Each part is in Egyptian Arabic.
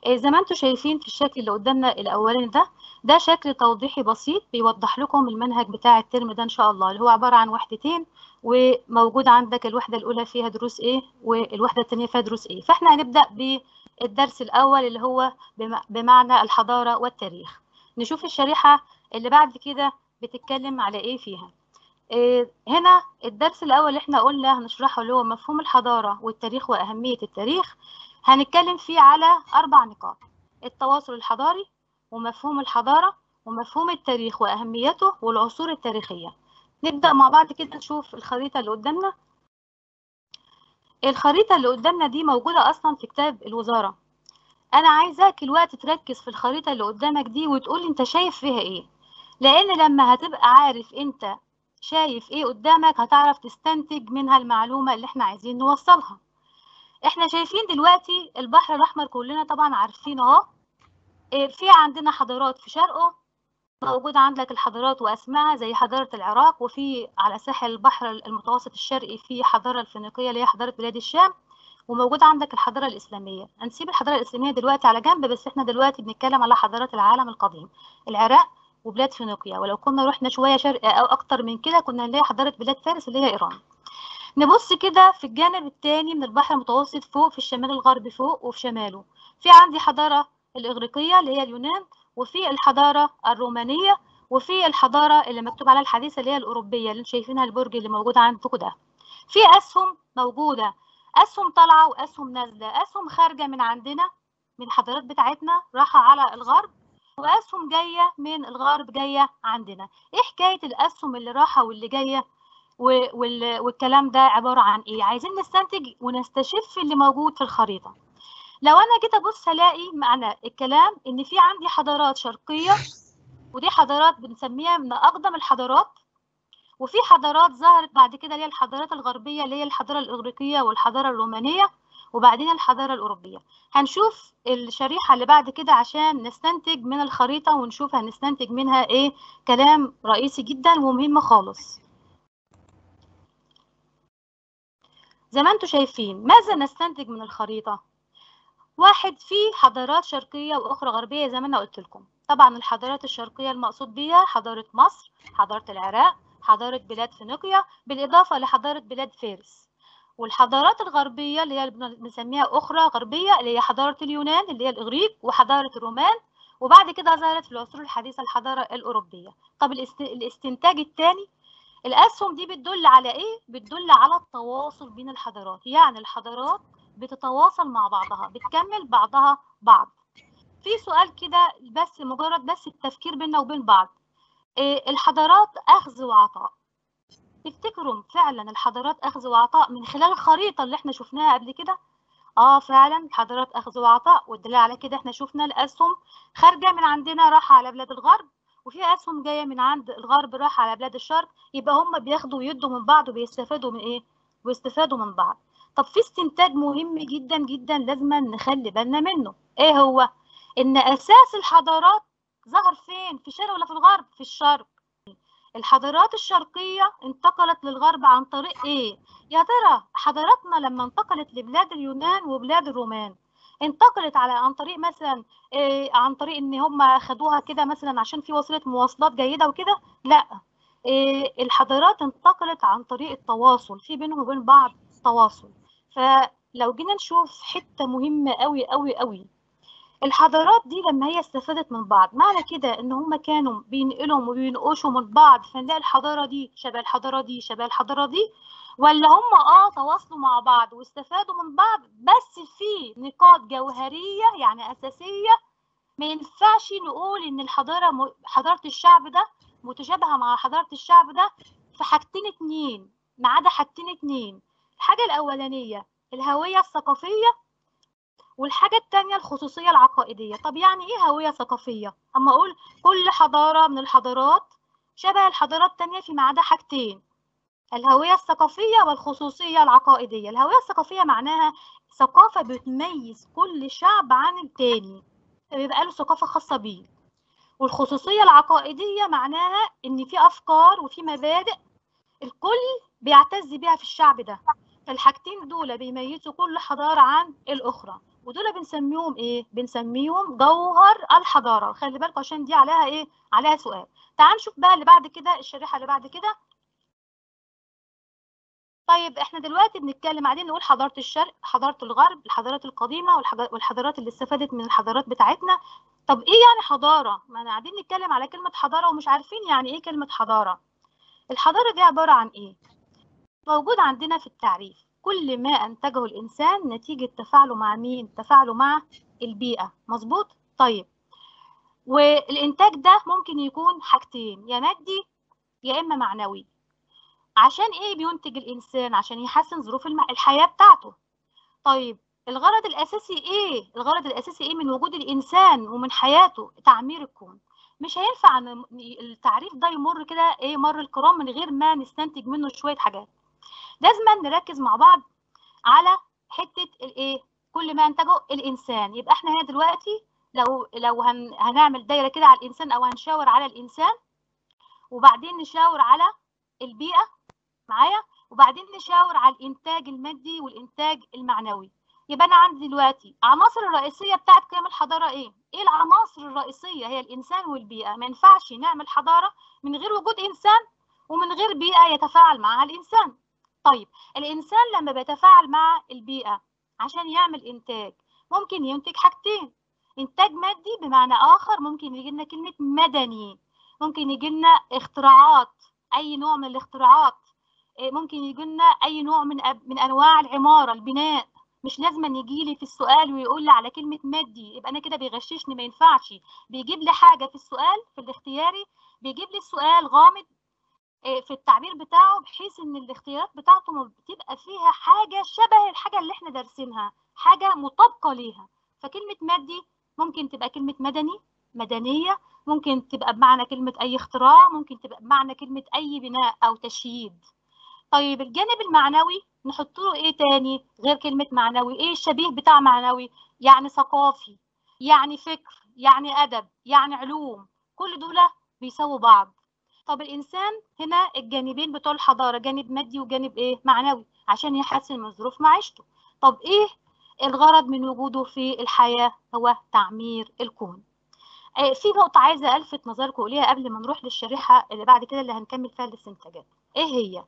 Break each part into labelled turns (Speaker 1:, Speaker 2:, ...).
Speaker 1: آه، زي ما انتم شايفين في الشكل اللي قدامنا الاولاني ده ده شكل توضيحي بسيط بيوضح لكم المنهج بتاع الترم ده ان شاء الله اللي هو عباره عن وحدتين وموجود عندك الوحده الاولى فيها دروس ايه والوحده الثانيه فيها دروس ايه فاحنا هنبدا بالدرس الاول اللي هو بم- بمعنى الحضاره والتاريخ نشوف الشريحه اللي بعد كده بتتكلم على ايه فيها إيه، هنا الدرس الأول اللي احنا قلنا هنشرحه اللي هو مفهوم الحضارة والتاريخ وأهمية التاريخ هنتكلم فيه على أربع نقاط التواصل الحضاري ومفهوم الحضارة ومفهوم التاريخ وأهميته والعصور التاريخية نبدأ مع بعض كده نشوف الخريطة اللي قدامنا الخريطة اللي قدامنا دي موجودة أصلا في كتاب الوزارة أنا عايزاك الوقت تركز في الخريطة اللي قدامك دي وتقول أنت شايف فيها إيه لأن لما هتبقى عارف أنت شايف ايه قدامك هتعرف تستنتج منها المعلومة اللي احنا عايزين نوصلها احنا شايفين دلوقتي البحر الاحمر كلنا طبعا عارفينه اهو إيه، في عندنا حضارات في شرقه موجود عندك الحضارات واسمائها زي حضارة العراق وفي على ساحل البحر المتوسط الشرقي في حضارة الفينيقية اللي هي حضارة بلاد الشام وموجود عندك الحضارة الإسلامية هنسيب الحضارة الإسلامية دلوقتي على جنب بس احنا دلوقتي بنتكلم على حضارات العالم القديم العراق وبلاد فينيقيا ولو كنا رحنا شويه شرق او اكتر من كده كنا هنلاقي حضاره بلاد فارس اللي هي ايران نبص كده في الجانب الثاني من البحر المتوسط فوق في الشمال الغربي فوق وفي شماله في عندي حضاره الاغريقيه اللي هي اليونان وفي الحضاره الرومانيه وفي الحضاره اللي مكتوب عليها الحديثه اللي هي الاوروبيه اللي انتم شايفينها البرج اللي موجود عندكم ده في اسهم موجوده اسهم طالعه واسهم نازله اسهم خارجه من عندنا من الحضارات بتاعتنا رايحه على الغرب واسهم جايه من الغرب جايه عندنا ايه حكايه الاسهم اللي رايحه واللي جايه و- وال- والكلام ده عباره عن ايه عايزين نستنتج ونستشف اللي موجود في الخريطه لو انا جيت ابص الاقي معنى الكلام ان في عندي حضارات شرقيه ودي حضارات بنسميها من اقدم الحضارات وفي حضارات ظهرت بعد كده اللي هي الحضارات الغربيه اللي هي الحضاره الاغريقيه والحضاره الرومانيه وبعدين الحضاره الاوروبيه هنشوف الشريحة اللي بعد كده عشان نستنتج من الخريطة ونشوف هنستنتج منها ايه كلام رئيسي جدا ومهم خالص زي ما انتم شايفين ماذا نستنتج من الخريطة واحد في حضارات شرقية وأخرى غربية زي ما أنا قلت لكم طبعا الحضارات الشرقية المقصود بيها حضارة مصر حضارة العراق حضارة بلاد فينيقيا بالإضافة لحضارة بلاد فارس والحضارات الغربية اللي هي بنسميها أخرى غربية اللي هي حضارة اليونان اللي هي الإغريق وحضارة الرومان وبعد كده ظهرت في العصور الحديثة الحضارة الأوروبية طب الاست... الاستنتاج الثاني الأسهم دي بتدل على إيه؟ بتدل على التواصل بين الحضارات يعني الحضارات بتتواصل مع بعضها بتكمل بعضها بعض في سؤال كده بس مجرد بس التفكير بيننا وبين بعض إيه الحضارات أخذ وعطاء تفتكروا فعلا الحضارات أخذ وعطاء من خلال الخريطة اللي احنا شفناها قبل كده اه فعلا حضارات أخذ وعطاء والدليل على كده احنا شفنا الأسهم خارجة من عندنا رايحة على بلاد الغرب وفي أسهم جاية من عند الغرب رايحة على بلاد الشرق يبقى هم بياخدوا ويدوا من بعض وبيستفادوا من ايه؟ بيستفادوا من بعض طب في استنتاج مهم جدا جدا لازم نخلي بالنا منه ايه هو؟ ان أساس الحضارات ظهر فين؟ في الشرق ولا في الغرب؟ في الشرق الحضارات الشرقية انتقلت للغرب عن طريق ايه؟ يا ترى حضاراتنا لما انتقلت لبلاد اليونان وبلاد الرومان انتقلت على عن طريق مثلا إيه عن طريق ان هم خدوها كده مثلا عشان في وسيله مواصلات جيده وكده لا إيه الحضارات انتقلت عن طريق التواصل في بينهم وبين بعض تواصل فلو جينا نشوف حته مهمه قوي قوي قوي الحضارات دي لما هي استفادت من بعض معنى كده ان هم كانوا بينقلهم وبينقشوا من بعض فنلاقي الحضاره دي شبه الحضاره دي شبه الحضاره دي ولا هم اه تواصلوا مع بعض واستفادوا من بعض بس في نقاط جوهريه يعني اساسيه ما ينفعش نقول ان الحضاره م... حضاره الشعب ده متشابهه مع حضاره الشعب ده في حاجتين اتنين ما عدا حاجتين اتنين الحاجه الاولانيه الهويه الثقافيه والحاجة التانية الخصوصية العقائدية طب يعني ايه هوية ثقافية اما اقول كل حضارة من الحضارات شبه الحضارات التانية فيما عدا حاجتين الهوية الثقافية والخصوصية العقائدية الهوية الثقافية معناها ثقافة بتميز كل شعب عن التاني فبيبقى له ثقافة خاصة بيه والخصوصية العقائدية معناها ان في افكار وفي مبادئ الكل بيعتز بيها في الشعب ده فالحاجتين دول بيميزوا كل حضارة عن الأخرى ودول بنسميهم ايه بنسميهم جوهر الحضاره خلي بالكم عشان دي عليها ايه عليها سؤال تعال نشوف بقى اللي بعد كده الشريحه اللي بعد كده طيب احنا دلوقتي بنتكلم عايزين نقول حضاره الشرق حضاره الغرب الحضارات القديمه والحضارات اللي استفادت من الحضارات بتاعتنا طب ايه يعني حضاره ما انا قاعدين نتكلم على كلمه حضاره ومش عارفين يعني ايه كلمه حضاره الحضاره دي عباره عن ايه موجود عندنا في التعريف كل ما انتجه الانسان نتيجه تفاعله مع مين تفاعله مع البيئه مظبوط طيب والانتاج ده ممكن يكون حاجتين يا مادي يا اما معنوي عشان ايه بينتج الانسان عشان يحسن ظروف الحياه بتاعته طيب الغرض الاساسي ايه الغرض الاساسي ايه من وجود الانسان ومن حياته تعمير الكون مش هينفع ان التعريف ده يمر كده ايه مر الكرام من غير ما نستنتج منه شويه حاجات لازم نركز مع بعض على حته الايه كل ما انتجه الانسان يبقى احنا هنا دلوقتي لو لو هن هنعمل دايره كده على الانسان او هنشاور على الانسان وبعدين نشاور على البيئه معايا وبعدين نشاور على الانتاج المادي والانتاج المعنوي يبقى انا عندي دلوقتي عناصر الرئيسيه بتاعت قيم الحضاره ايه ايه العناصر الرئيسيه هي الانسان والبيئه ما ينفعش نعمل حضاره من غير وجود انسان ومن غير بيئه يتفاعل معها الانسان طيب الانسان لما بيتفاعل مع البيئه عشان يعمل انتاج ممكن ينتج حاجتين انتاج مادي بمعنى اخر ممكن يجي لنا كلمه مدني ممكن يجي لنا اختراعات اي نوع من الاختراعات ممكن يجي لنا اي نوع من من انواع العماره البناء مش لازم يجي لي في السؤال ويقول لي على كلمه مادي يبقى انا كده بيغششني ما ينفعش بيجيب لي حاجه في السؤال في الاختياري بيجيب لي السؤال غامض في التعبير بتاعه بحيث ان الاختيارات بتاعته بتبقى فيها حاجه شبه الحاجه اللي احنا دارسينها حاجه مطابقه ليها فكلمه مادي ممكن تبقى كلمه مدني مدنيه ممكن تبقى بمعنى كلمه اي اختراع ممكن تبقى بمعنى كلمه اي بناء او تشييد طيب الجانب المعنوي نحط له ايه تاني غير كلمه معنوي ايه الشبيه بتاع معنوي يعني ثقافي يعني فكر يعني ادب يعني علوم كل دول بيساووا بعض طب الانسان هنا الجانبين بتوع الحضاره جانب مادي وجانب ايه معنوي عشان يحسن من ظروف معيشته طب ايه الغرض من وجوده في الحياه هو تعمير الكون في نقطة عايزة ألفت نظركم إليها قبل ما نروح للشريحة اللي بعد كده اللي هنكمل فيها الاستنتاجات. إيه هي؟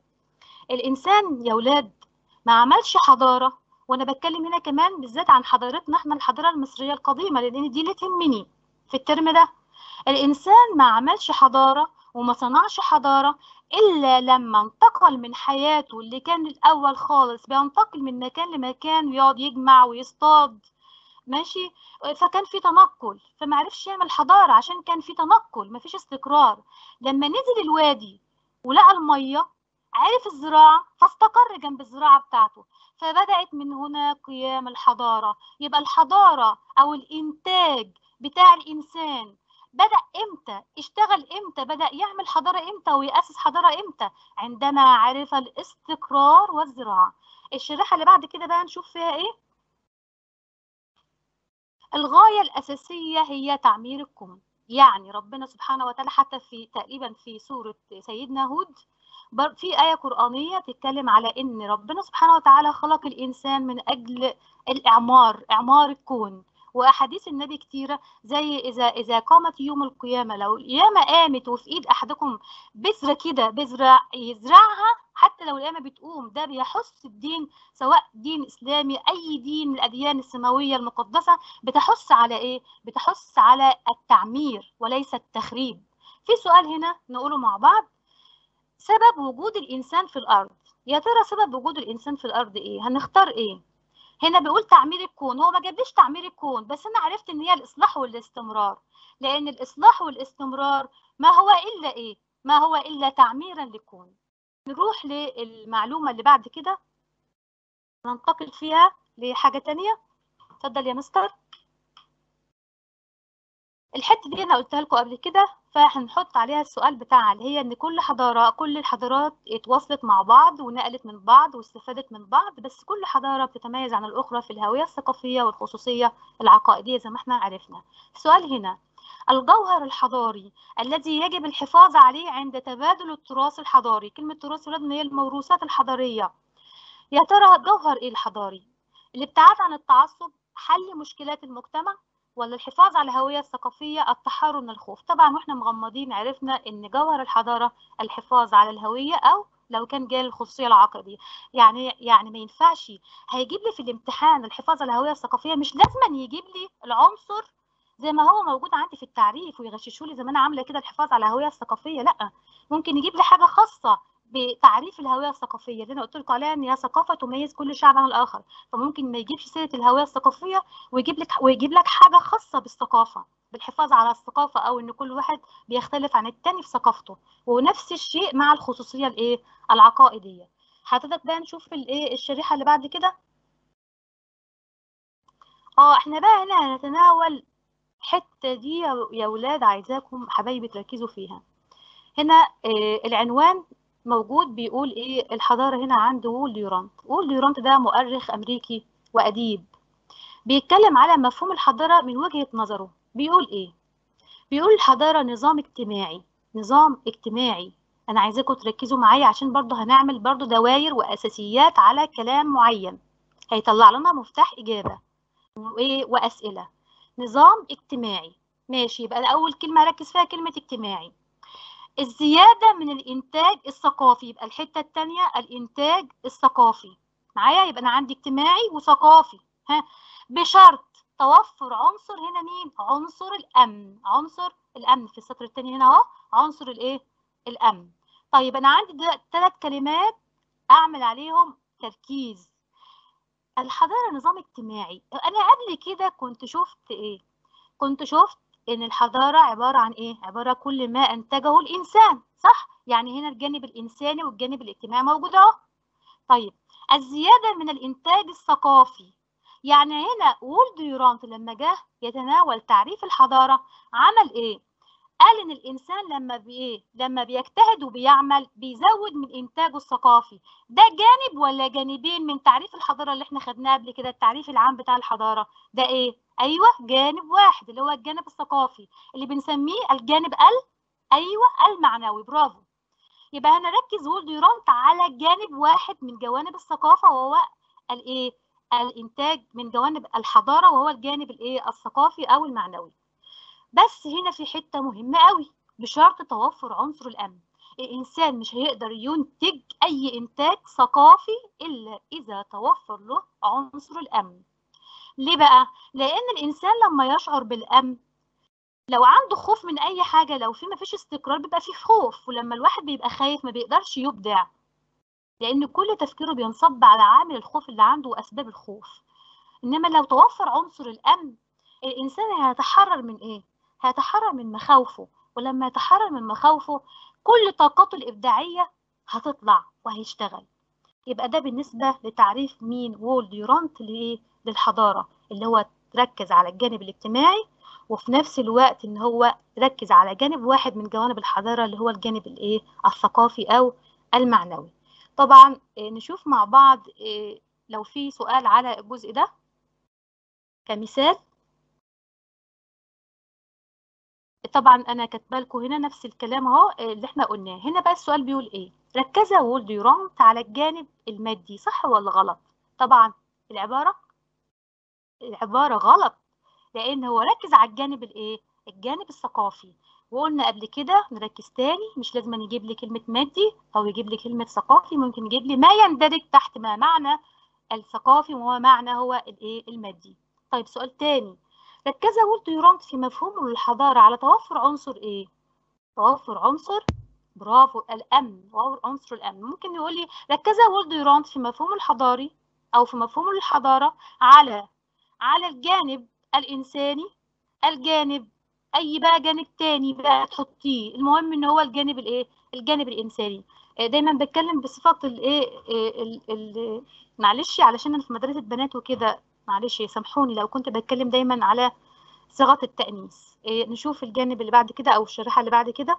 Speaker 1: الإنسان يا ولاد ما عملش حضارة وأنا بتكلم هنا كمان بالذات عن حضارتنا إحنا الحضارة المصرية القديمة لأن دي اللي تهمني في الترم ده. الإنسان ما عملش حضارة وما صنعش حضارة إلا لما انتقل من حياته اللي كان الأول خالص بينتقل من مكان لمكان ويقعد يجمع ويصطاد ماشي فكان في تنقل فما عرفش يعمل حضارة عشان كان في تنقل ما فيش استقرار لما نزل الوادي ولقى المية عرف الزراعة فاستقر جنب الزراعة بتاعته فبدأت من هنا قيام الحضارة يبقى الحضارة أو الإنتاج بتاع الإنسان بدأ إمتى اشتغل إمتى بدأ يعمل حضارة إمتى ويأسس حضارة إمتى عندما عرف الاستقرار والزراعة الشريحة اللي بعد كده بقى نشوف فيها إيه الغاية الأساسية هي تعمير الكون يعني ربنا سبحانه وتعالى حتى في تقريبا في سورة سيدنا هود في آية قرآنية تتكلم على إن ربنا سبحانه وتعالى خلق الإنسان من أجل الإعمار إعمار الكون وأحاديث النبي كتيرة زي إذا إذا قامت يوم القيامة لو القيامة قامت وفي إيد أحدكم بذرة كده بذرة يزرعها حتى لو القيامة بتقوم ده بيحث الدين سواء دين إسلامي أي دين من الأديان السماوية المقدسة بتحث على إيه؟ بتحث على التعمير وليس التخريب في سؤال هنا نقوله مع بعض سبب وجود الإنسان في الأرض يا ترى سبب وجود الإنسان في الأرض إيه؟ هنختار إيه؟ هنا بيقول تعمير الكون هو ما جابليش تعمير الكون بس انا عرفت ان هي الاصلاح والاستمرار لان الاصلاح والاستمرار ما هو الا ايه ما هو الا تعميرا للكون نروح للمعلومه اللي بعد كده ننتقل فيها لحاجه تانية اتفضل يا مستر الحته دي انا قلتها لكم قبل كده فهنحط عليها السؤال بتاعها اللي هي ان كل حضاره كل الحضارات اتواصلت مع بعض ونقلت من بعض واستفادت من بعض بس كل حضاره بتتميز عن الاخرى في الهويه الثقافيه والخصوصيه العقائديه زي ما احنا عرفنا السؤال هنا الجوهر الحضاري الذي يجب الحفاظ عليه عند تبادل التراث الحضاري كلمه تراث ولاد هي الموروثات الحضاريه يا ترى جوهر ايه الحضاري الابتعاد عن التعصب حل مشكلات المجتمع ولا الحفاظ على الهوية الثقافية التحرر من الخوف طبعا واحنا مغمضين عرفنا ان جوهر الحضارة الحفاظ على الهوية او لو كان جاي الخصوصية العقدية يعني يعني ما ينفعش هيجيب لي في الامتحان الحفاظ على الهوية الثقافية مش لازم يجيب لي العنصر زي ما هو موجود عندي في التعريف ويغششوا لي زي ما انا عامله كده الحفاظ على الهويه الثقافيه لا ممكن يجيب لي حاجه خاصه بتعريف الهويه الثقافيه اللي انا قلت لكم عليها ان هي ثقافه تميز كل شعب عن الاخر فممكن ما يجيبش سيره الهويه الثقافيه ويجيب لك ويجيب لك حاجه خاصه بالثقافه بالحفاظ على الثقافه او ان كل واحد بيختلف عن التاني في ثقافته ونفس الشيء مع الخصوصيه الايه العقائديه حضرتك بقى نشوف الايه الشريحه اللي بعد كده اه احنا بقى هنا هنتناول الحته دي يا ولاد عايزاكم حبايبي تركزوا فيها هنا آه العنوان موجود بيقول ايه الحضاره هنا عند وول ديورانت وول ديورانت ده مؤرخ امريكي واديب بيتكلم على مفهوم الحضاره من وجهه نظره بيقول ايه بيقول الحضاره نظام اجتماعي نظام اجتماعي انا عايزاكم تركزوا معايا عشان برضه هنعمل برضه دواير واساسيات على كلام معين هيطلع لنا مفتاح اجابه وايه واسئله نظام اجتماعي ماشي يبقى اول كلمه اركز فيها كلمه اجتماعي الزياده من الانتاج الثقافي يبقى الحته الثانيه الانتاج الثقافي معايا يبقى انا عندي اجتماعي وثقافي ها بشرط توفر عنصر هنا مين عنصر الامن عنصر الامن في السطر الثاني هنا اهو عنصر الايه الامن طيب انا عندي ثلاث كلمات اعمل عليهم تركيز الحضاره نظام اجتماعي انا قبل كده كنت شفت ايه كنت شفت ان الحضاره عباره عن ايه عباره كل ما انتجه الانسان صح يعني هنا الجانب الانساني والجانب الاجتماعي موجود اهو طيب الزياده من الانتاج الثقافي يعني هنا وولد يورانت لما جه يتناول تعريف الحضاره عمل ايه قال ان الانسان لما بايه لما بيجتهد وبيعمل بيزود من انتاجه الثقافي ده جانب ولا جانبين من تعريف الحضاره اللي احنا خدناه قبل كده التعريف العام بتاع الحضاره ده ايه ايوه جانب واحد اللي هو الجانب الثقافي اللي بنسميه الجانب ال ايوه المعنوي برافو يبقى هنركز وولد يورانت على جانب واحد من جوانب الثقافه وهو الايه الانتاج من جوانب الحضاره وهو الجانب الايه الثقافي او المعنوي بس هنا في حته مهمه قوي بشرط توفر عنصر الامن الانسان مش هيقدر ينتج اي انتاج ثقافي الا اذا توفر له عنصر الامن ليه بقى لان الانسان لما يشعر بالامن لو عنده خوف من اي حاجه لو في مفيش استقرار بيبقى فيه خوف ولما الواحد بيبقى خايف ما بيقدرش يبدع لان كل تفكيره بينصب على عامل الخوف اللي عنده واسباب الخوف انما لو توفر عنصر الامن الانسان هيتحرر من ايه هيتحرر من مخاوفه ولما يتحرر من مخاوفه كل طاقته الإبداعية هتطلع وهيشتغل يبقى ده بالنسبة لتعريف مين وول ديورانت للحضارة اللي هو ركز على الجانب الاجتماعي وفي نفس الوقت ان هو ركز على جانب واحد من جوانب الحضارة اللي هو الجانب الايه الثقافي او المعنوي طبعا نشوف مع بعض لو في سؤال على الجزء ده كمثال طبعا انا كاتبه لكم هنا نفس الكلام اهو اللي احنا قلناه هنا بقى السؤال بيقول ايه ركز وولد يورانت على الجانب المادي صح ولا غلط طبعا العباره العباره غلط لان هو ركز على الجانب الايه الجانب الثقافي وقلنا قبل كده نركز تاني مش لازم يجيب لي كلمه مادي او يجيب لي كلمه ثقافي ممكن يجيب لي ما يندرج تحت ما معنى الثقافي وهو معنى هو الايه المادي طيب سؤال تاني ركز وولد يورانت في مفهومه للحضارة على توفر عنصر إيه؟ توفر عنصر برافو الأمن عنصر الأمن ممكن يقول لي ركز وولد يورانت في مفهومه الحضاري أو في مفهومه للحضارة على على الجانب الإنساني الجانب أي بقى جانب تاني بقى تحطيه المهم إن هو الجانب الإيه؟ الجانب الإنساني دايما بتكلم بصفة الإيه معلش علشان أنا في مدرسة بنات وكده معلش سامحوني لو كنت بتكلم دايما على صيغه التانيث إيه نشوف الجانب اللي بعد كده او الشريحه اللي بعد كده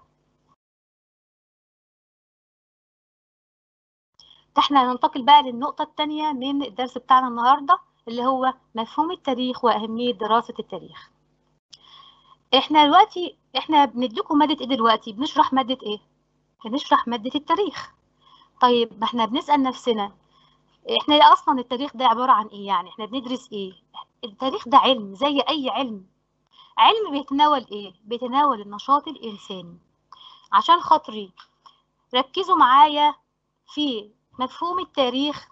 Speaker 1: احنا هننتقل بقى للنقطه الثانيه من الدرس بتاعنا النهارده اللي هو مفهوم التاريخ واهميه دراسه التاريخ احنا دلوقتي احنا بنديكم ماده ايه دلوقتي بنشرح ماده ايه بنشرح ماده التاريخ طيب ما احنا بنسال نفسنا احنا اصلا التاريخ ده عباره عن ايه يعني احنا بندرس ايه التاريخ ده علم زي اي علم علم بيتناول ايه بيتناول النشاط الانساني عشان خاطري ركزوا معايا في مفهوم التاريخ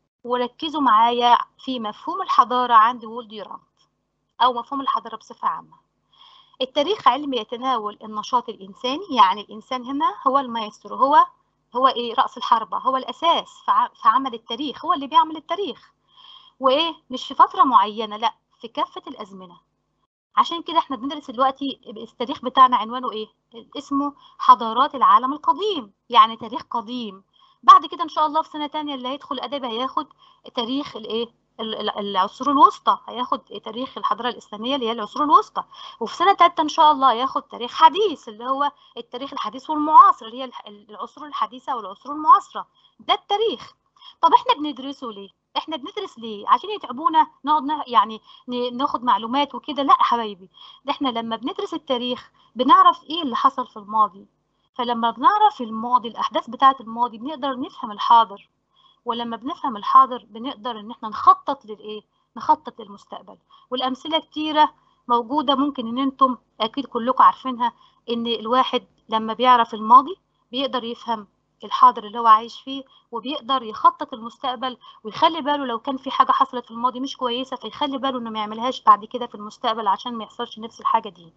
Speaker 1: وركزوا معايا في مفهوم الحضارة عند وولديرانت أو مفهوم الحضارة بصفة عامة التاريخ علم يتناول النشاط الإنساني يعني الإنسان هنا هو المايسترو هو هو إيه رأس الحربة هو الأساس في عمل التاريخ هو اللي بيعمل التاريخ وإيه مش في فترة معينة لا في كافة الأزمنة عشان كده احنا بندرس دلوقتي التاريخ بتاعنا عنوانه ايه اسمه حضارات العالم القديم يعني تاريخ قديم بعد كده ان شاء الله في سنه تانية اللي هيدخل ادب هياخد تاريخ الايه العصور الوسطى هياخد تاريخ الحضاره الاسلاميه اللي هي العصور الوسطى وفي سنه ثالثه ان شاء الله هياخد تاريخ حديث اللي هو التاريخ الحديث والمعاصر اللي هي العصور الحديثه والعصور المعاصره ده التاريخ طب احنا بندرسه ليه احنا بندرس ليه عشان يتعبونا نقعد يعني ناخد معلومات وكده لا حبايبي ده احنا لما بندرس التاريخ بنعرف ايه اللي حصل في الماضي فلما بنعرف الماضي الاحداث بتاعه الماضي بنقدر نفهم الحاضر ولما بنفهم الحاضر بنقدر ان احنا نخطط للايه نخطط للمستقبل والامثله كتيره موجوده ممكن ان انتم اكيد كلكم عارفينها ان الواحد لما بيعرف الماضي بيقدر يفهم الحاضر اللي هو عايش فيه وبيقدر يخطط المستقبل ويخلي باله لو كان في حاجه حصلت في الماضي مش كويسه فيخلي باله انه ما يعملهاش بعد كده في المستقبل عشان ما يحصلش نفس الحاجه دي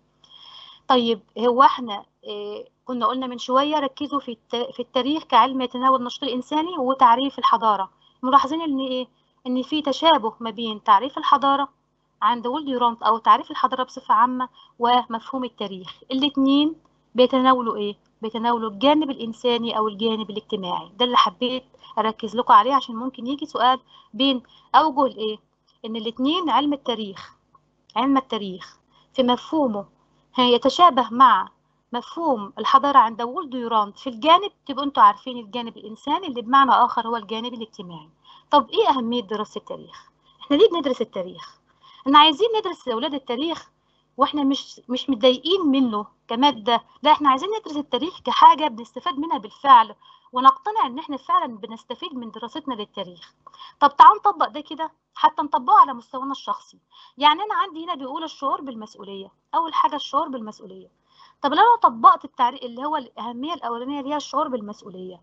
Speaker 1: طيب هو احنا إيه كنا قلنا من شويه ركزوا في في التاريخ كعلم يتناول النشاط الانساني وتعريف الحضاره ملاحظين ان ايه ان في تشابه ما بين تعريف الحضاره عند وولديرانت او تعريف الحضاره بصفه عامه ومفهوم التاريخ الاثنين بيتناولوا ايه بيتناولوا الجانب الانساني او الجانب الاجتماعي ده اللي حبيت اركز لكم عليه عشان ممكن يجي سؤال بين اوجه الايه ان الاثنين علم التاريخ علم التاريخ في مفهومه يتشابه مع مفهوم الحضارة عند وولديرانت في الجانب تبقوا انتوا عارفين الجانب الإنساني اللي بمعنى آخر هو الجانب الاجتماعي طب إيه أهمية دراسة التاريخ؟ إحنا ليه بندرس التاريخ؟ إحنا عايزين ندرس أولاد التاريخ وإحنا مش مش متضايقين منه كمادة لا إحنا عايزين ندرس التاريخ كحاجة بنستفاد منها بالفعل ونقتنع إن إحنا فعلا بنستفيد من دراستنا للتاريخ طب تعالوا نطبق ده كده حتى نطبقه على مستوانا الشخصي يعني أنا عندي هنا بيقول الشعور بالمسؤولية أول حاجة الشعور بالمسؤولية طب لو انا طبقت التعريف اللي هو الاهميه الاولانيه اللي هي الشعور بالمسؤوليه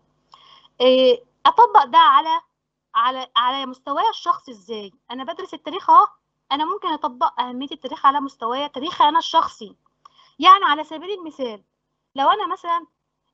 Speaker 1: إيه اطبق ده على على على مستواي الشخصي ازاي انا بدرس التاريخ اهو انا ممكن اطبق اهميه التاريخ على مستواي تاريخي انا الشخصي يعني على سبيل المثال لو انا مثلا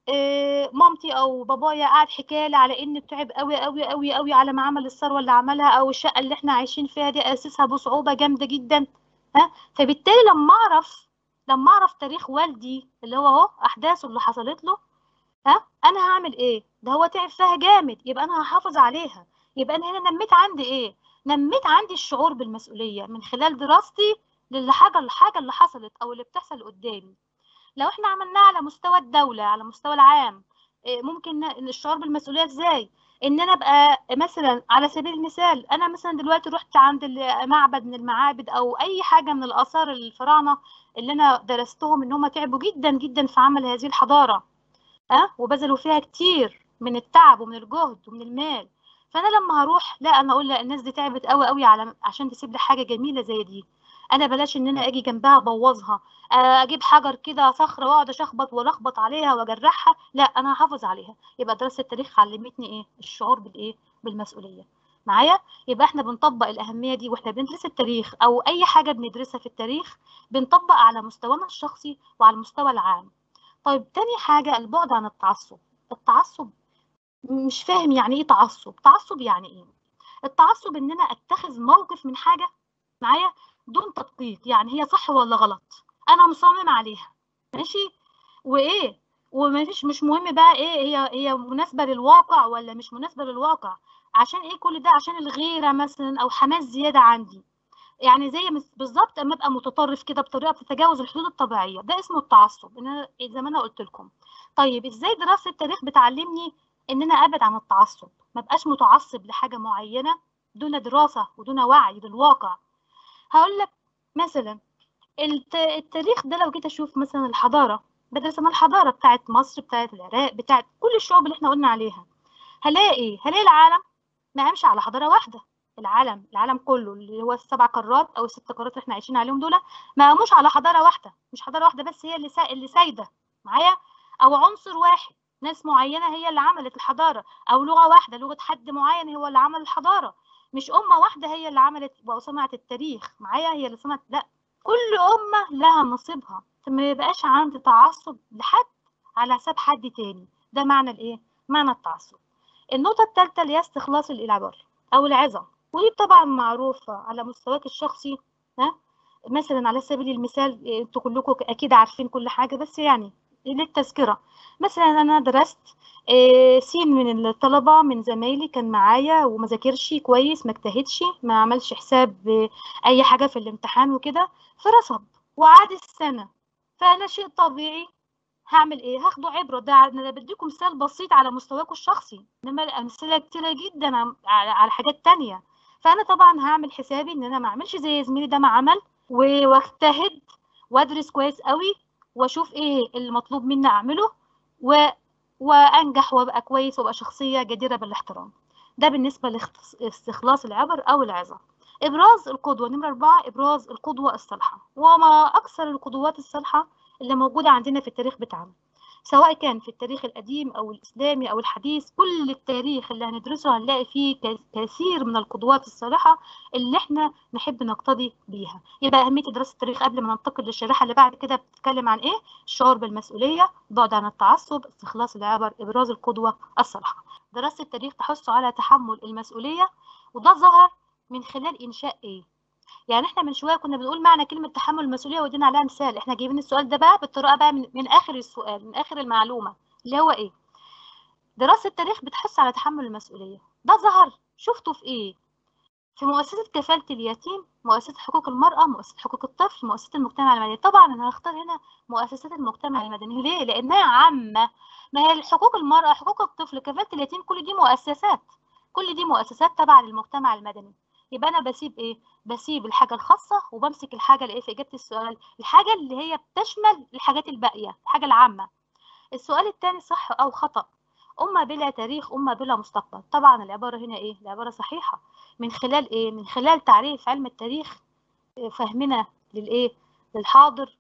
Speaker 1: إيه مامتي او بابايا قاعد حكالي على ان تعب قوي قوي قوي قوي على ما عمل الثروه اللي عملها او الشقه اللي احنا عايشين فيها دي اسسها بصعوبه جامده جدا ها فبالتالي لما اعرف لما اعرف تاريخ والدي اللي هو اهو احداثه اللي حصلت له ها انا هعمل ايه ده هو تعب فيها جامد يبقى انا هحافظ عليها يبقى انا هنا نميت عندي ايه نميت عندي الشعور بالمسؤوليه من خلال دراستي للحاجه الحاجه اللي حصلت او اللي بتحصل قدامي لو احنا عملناها على مستوى الدوله على مستوى العام ممكن الشعور بالمسؤوليه ازاي ان انا ابقى مثلا على سبيل المثال انا مثلا دلوقتي رحت عند معبد من المعابد او اي حاجه من الاثار الفراعنه اللي انا درستهم ان هم تعبوا جدا جدا في عمل هذه الحضاره أه؟ وبذلوا فيها كتير من التعب ومن الجهد ومن المال فانا لما هروح لا انا اقول لا الناس دي تعبت قوي قوي على عشان تسيب لي حاجه جميله زي دي انا بلاش ان انا اجي جنبها ابوظها اجيب حجر كده صخره واقعد اشخبط والخبط عليها واجرحها لا انا هحافظ عليها يبقى دراسه التاريخ علمتني ايه الشعور بالايه بالمسؤوليه معايا يبقى احنا بنطبق الاهميه دي واحنا بندرس التاريخ او اي حاجه بندرسها في التاريخ بنطبق على مستوانا الشخصي وعلى المستوى العام طيب تاني حاجه البعد عن التعصب التعصب مش فاهم يعني ايه تعصب تعصب يعني ايه التعصب ان انا اتخذ موقف من حاجه معايا دون تدقيق يعني هي صح ولا غلط انا مصمم عليها ماشي وايه وما فيش مش مهم بقى ايه هي هي مناسبه للواقع ولا مش مناسبه للواقع عشان ايه كل ده عشان الغيره مثلا او حماس زياده عندي يعني زي بالظبط اما ابقى متطرف كده بطريقه بتتجاوز الحدود الطبيعيه ده اسمه التعصب ان انا زي ما انا قلت لكم طيب ازاي دراسه التاريخ بتعلمني ان انا ابعد عن التعصب ما بقاش متعصب لحاجه معينه دون دراسه ودون وعي بالواقع هقول لك مثلا التاريخ ده لو جيت اشوف مثلا الحضاره بدرس انا الحضاره بتاعت مصر بتاعت العراق بتاعت كل الشعوب اللي احنا قلنا عليها هلاقي ايه هلاقي العالم ما قامش على حضاره واحده العالم العالم كله اللي هو السبع قارات او الست قارات اللي احنا عايشين عليهم دول ما قاموش على حضاره واحده مش حضاره واحده بس هي اللي سا... اللي سايده معايا او عنصر واحد ناس معينه هي اللي عملت الحضاره او لغه واحده لغه حد معين هو اللي عمل الحضاره مش امه واحده هي اللي عملت وصنعت التاريخ معايا هي اللي صنعت لا كل امه لها نصيبها ما يبقاش عندي تعصب لحد على حساب حد تاني ده معنى الايه معنى التعصب النقطه الثالثه اللي هي استخلاص العبر او العظه ودي طبعا معروفه على مستواك الشخصي ها مثلا على سبيل المثال انتوا كلكم اكيد عارفين كل حاجه بس يعني للتذكره مثلا انا درست سين من الطلبه من زمايلي كان معايا وما ذاكرش كويس ما اجتهدش ما عملش حساب اي حاجه في الامتحان وكده فرسب وعاد السنه فانا شيء طبيعي هعمل ايه هاخده عبره ده انا بديكم مثال بسيط على مستواكم الشخصي انما الامثله كتيره جدا على حاجات تانية فانا طبعا هعمل حسابي ان انا ما اعملش زي زميلي ده ما عمل واجتهد وادرس كويس قوي واشوف ايه المطلوب مني اعمله و... وانجح وابقى كويس وابقى شخصيه جديره بالاحترام ده بالنسبه لاستخلاص العبر او العظه ابراز القدوه نمره أربعة ابراز القدوه الصالحه وما اكثر القدوات الصالحه اللي موجوده عندنا في التاريخ بتاعنا سواء كان في التاريخ القديم او الاسلامي او الحديث كل التاريخ اللي هندرسه هنلاقي فيه كثير من القدوات الصالحه اللي احنا نحب نقتدي بيها يبقى اهميه دراسه التاريخ قبل ما ننتقل للشريحه اللي بعد كده بتتكلم عن ايه الشعور بالمسؤوليه بعد عن التعصب استخلاص العبر ابراز القدوه الصالحه دراسه التاريخ تحث على تحمل المسؤوليه وده ظهر من خلال انشاء ايه يعني احنا من شويه كنا بنقول معنى كلمه تحمل المسؤوليه ودينا عليها مثال احنا جايبين السؤال ده بقى بالطريقه بقى من, من اخر السؤال من اخر المعلومه اللي هو ايه دراسه التاريخ بتحث على تحمل المسؤوليه ده ظهر شفته في ايه في مؤسسه كفاله اليتيم مؤسسه حقوق المراه مؤسسه حقوق الطفل مؤسسه المجتمع المدني طبعا انا هختار هنا مؤسسات المجتمع المدني ليه لانها عامه ما هي حقوق المراه حقوق الطفل كفاله اليتيم كل دي مؤسسات كل دي مؤسسات تبع للمجتمع المدني يبقى انا بسيب ايه بسيب الحاجه الخاصه وبمسك الحاجه اللي ايه في اجابه السؤال الحاجه اللي هي بتشمل الحاجات الباقيه الحاجه العامه السؤال الثاني صح او خطا امه بلا تاريخ امه بلا مستقبل طبعا العباره هنا ايه العباره صحيحه من خلال ايه من خلال تعريف علم التاريخ فهمنا للايه للحاضر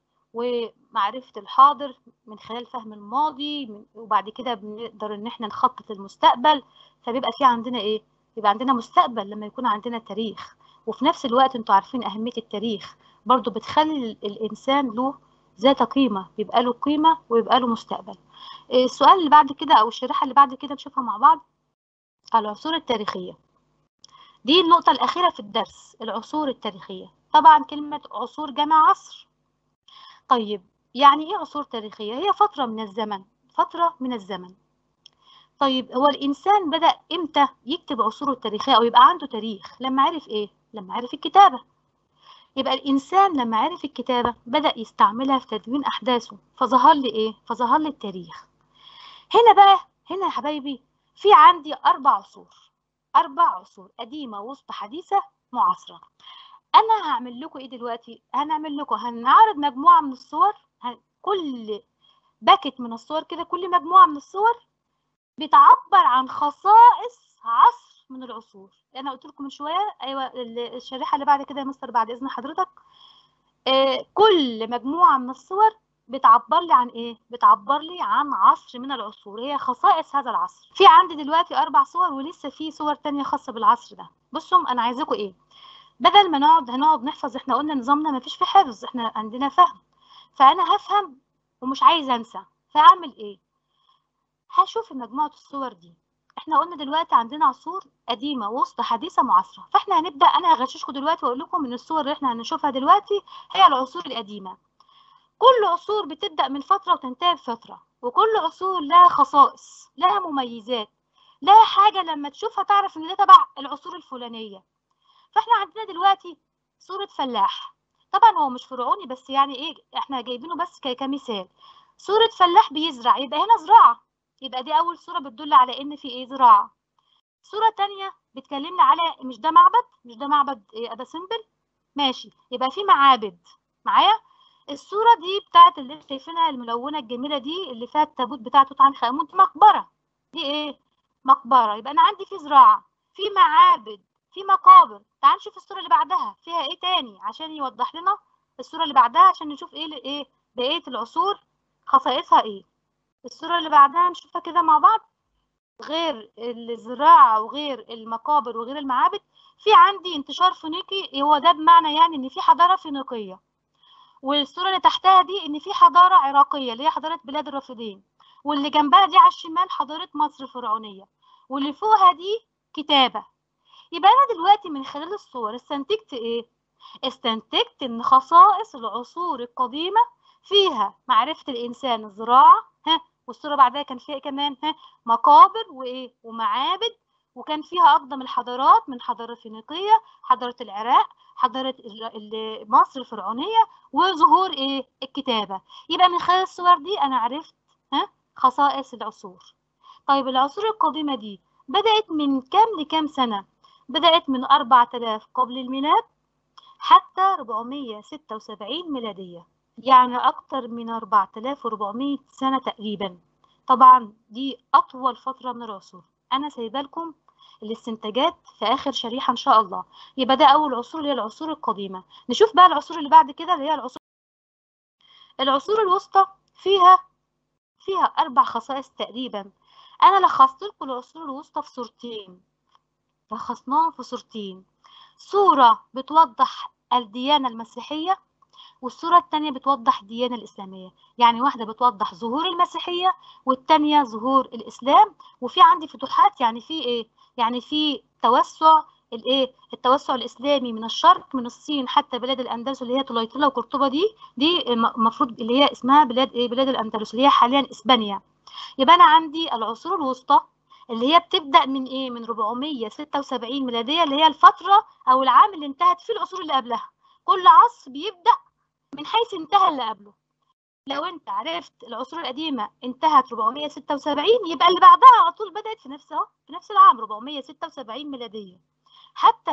Speaker 1: ومعرفه الحاضر من خلال فهم الماضي وبعد كده بنقدر ان احنا نخطط المستقبل فبيبقى في عندنا ايه يبقى عندنا مستقبل لما يكون عندنا تاريخ وفي نفس الوقت انتوا عارفين أهمية التاريخ برضو بتخلي الإنسان له ذات قيمة بيبقى له قيمة ويبقى له مستقبل السؤال اللي بعد كده أو الشريحة اللي بعد كده نشوفها مع بعض العصور التاريخية دي النقطة الأخيرة في الدرس العصور التاريخية طبعا كلمة عصور جمع عصر طيب يعني إيه عصور تاريخية؟ هي فترة من الزمن فترة من الزمن طيب هو الإنسان بدأ إمتى يكتب عصوره التاريخية أو يبقى عنده تاريخ لما عرف إيه؟ لما عرف الكتابة يبقى الإنسان لما عرف الكتابة بدأ يستعملها في تدوين أحداثه فظهر لي إيه؟ فظهر لي التاريخ هنا بقى هنا يا حبايبي في عندي أربع عصور أربع عصور قديمة وسط حديثة معاصرة أنا هعمل لكم إيه دلوقتي؟ هنعمل لكم هنعرض مجموعة من الصور كل باكت من الصور كده كل مجموعة من الصور بتعبر عن خصائص عصر من العصور انا قلت لكم من شويه ايوه الشريحه اللي بعد كده يا مستر بعد اذن حضرتك آه كل مجموعه من الصور بتعبر لي عن ايه بتعبر لي عن عصر من العصور هي خصائص هذا العصر في عندي دلوقتي اربع صور ولسه في صور تانية خاصه بالعصر ده بصوا انا عايزاكم ايه بدل ما نقعد هنقعد نحفظ احنا قلنا نظامنا ما فيش فيه حفظ احنا عندنا فهم فانا هفهم ومش عايزه انسى فاعمل ايه هشوف مجموعة الصور دي احنا قلنا دلوقتي عندنا عصور قديمة وسط حديثة معاصرة فاحنا هنبدأ انا هغششكم دلوقتي واقول لكم ان الصور اللي احنا هنشوفها دلوقتي هي العصور القديمة كل عصور بتبدأ من فترة وتنتهي بفترة وكل عصور لها خصائص لها مميزات لها حاجة لما تشوفها تعرف ان ده تبع العصور الفلانية فاحنا عندنا دلوقتي صورة فلاح طبعا هو مش فرعوني بس يعني ايه احنا جايبينه بس كمثال صورة فلاح بيزرع يبقى هنا زراعة يبقى دي أول صورة بتدل على إن في إيه زراعة صورة تانية بتكلمنا على مش ده معبد مش ده معبد إيه أبا سمبل ماشي يبقى في معابد معايا الصورة دي بتاعت اللي شايفينها الملونة الجميلة دي اللي فيها التابوت بتاع توت عنخ آمون دي مقبرة دي إيه مقبرة يبقى أنا عندي في زراعة في معابد في في مقابر تعال نشوف الصورة اللي بعدها فيها ايه تاني عشان يوضح لنا الصورة اللي بعدها عشان نشوف ايه ايه بقية العصور خصائصها ايه الصورة اللي بعدها نشوفها كده مع بعض غير الزراعة وغير المقابر وغير المعابد في عندي انتشار فينيقي هو ده بمعنى يعني ان في حضارة فينيقية والصورة اللي تحتها دي ان في حضارة عراقية اللي هي حضارة بلاد الرافدين واللي جنبها دي على الشمال حضارة مصر الفرعونية واللي فوقها دي كتابة يبقى أنا دلوقتي من خلال الصور استنتجت إيه؟ استنتجت إن خصائص العصور القديمة فيها معرفة الإنسان الزراعة ها والصورة بعدها كان فيها كمان ها مقابر وإيه؟ ومعابد وكان فيها أقدم الحضارات من حضارة الفينيقية حضارة العراق حضارة مصر الفرعونية وظهور إيه؟ الكتابة يبقى من خلال الصور دي أنا عرفت ها خصائص العصور طيب العصور القديمة دي بدأت من كام لكام سنة؟ بدأت من 4000 قبل الميلاد حتى 476 ميلادية يعني أكتر من 4400 سنة تقريبا طبعا دي أطول فترة من العصور أنا سايبه لكم الاستنتاجات في آخر شريحة إن شاء الله يبقى ده أول عصور اللي هي العصور القديمة نشوف بقى العصور اللي بعد كده اللي هي العصور العصور الوسطى فيها فيها أربع خصائص تقريبا أنا لخصت لكم العصور الوسطى في صورتين لخصناهم في صورتين صورة بتوضح الديانة المسيحية والصورة التانية بتوضح الديانة الإسلامية يعني واحدة بتوضح ظهور المسيحية والتانية ظهور الإسلام وفي عندي فتوحات يعني في إيه يعني في توسع الايه التوسع الاسلامي من الشرق من الصين حتى بلاد الاندلس اللي هي طليطله وقرطبه دي دي المفروض اللي هي اسمها بلاد ايه بلاد الاندلس اللي هي حاليا اسبانيا يبقى انا عندي العصور الوسطى اللي هي بتبدا من ايه من 476 ميلاديه اللي هي الفتره او العام اللي انتهت فيه العصور اللي قبلها كل عصر بيبدا من حيث انتهى اللي قبله لو انت عرفت العصور القديمه انتهت 476 يبقى اللي بعدها على طول بدات في نفس في نفس العام 476 ميلاديه حتى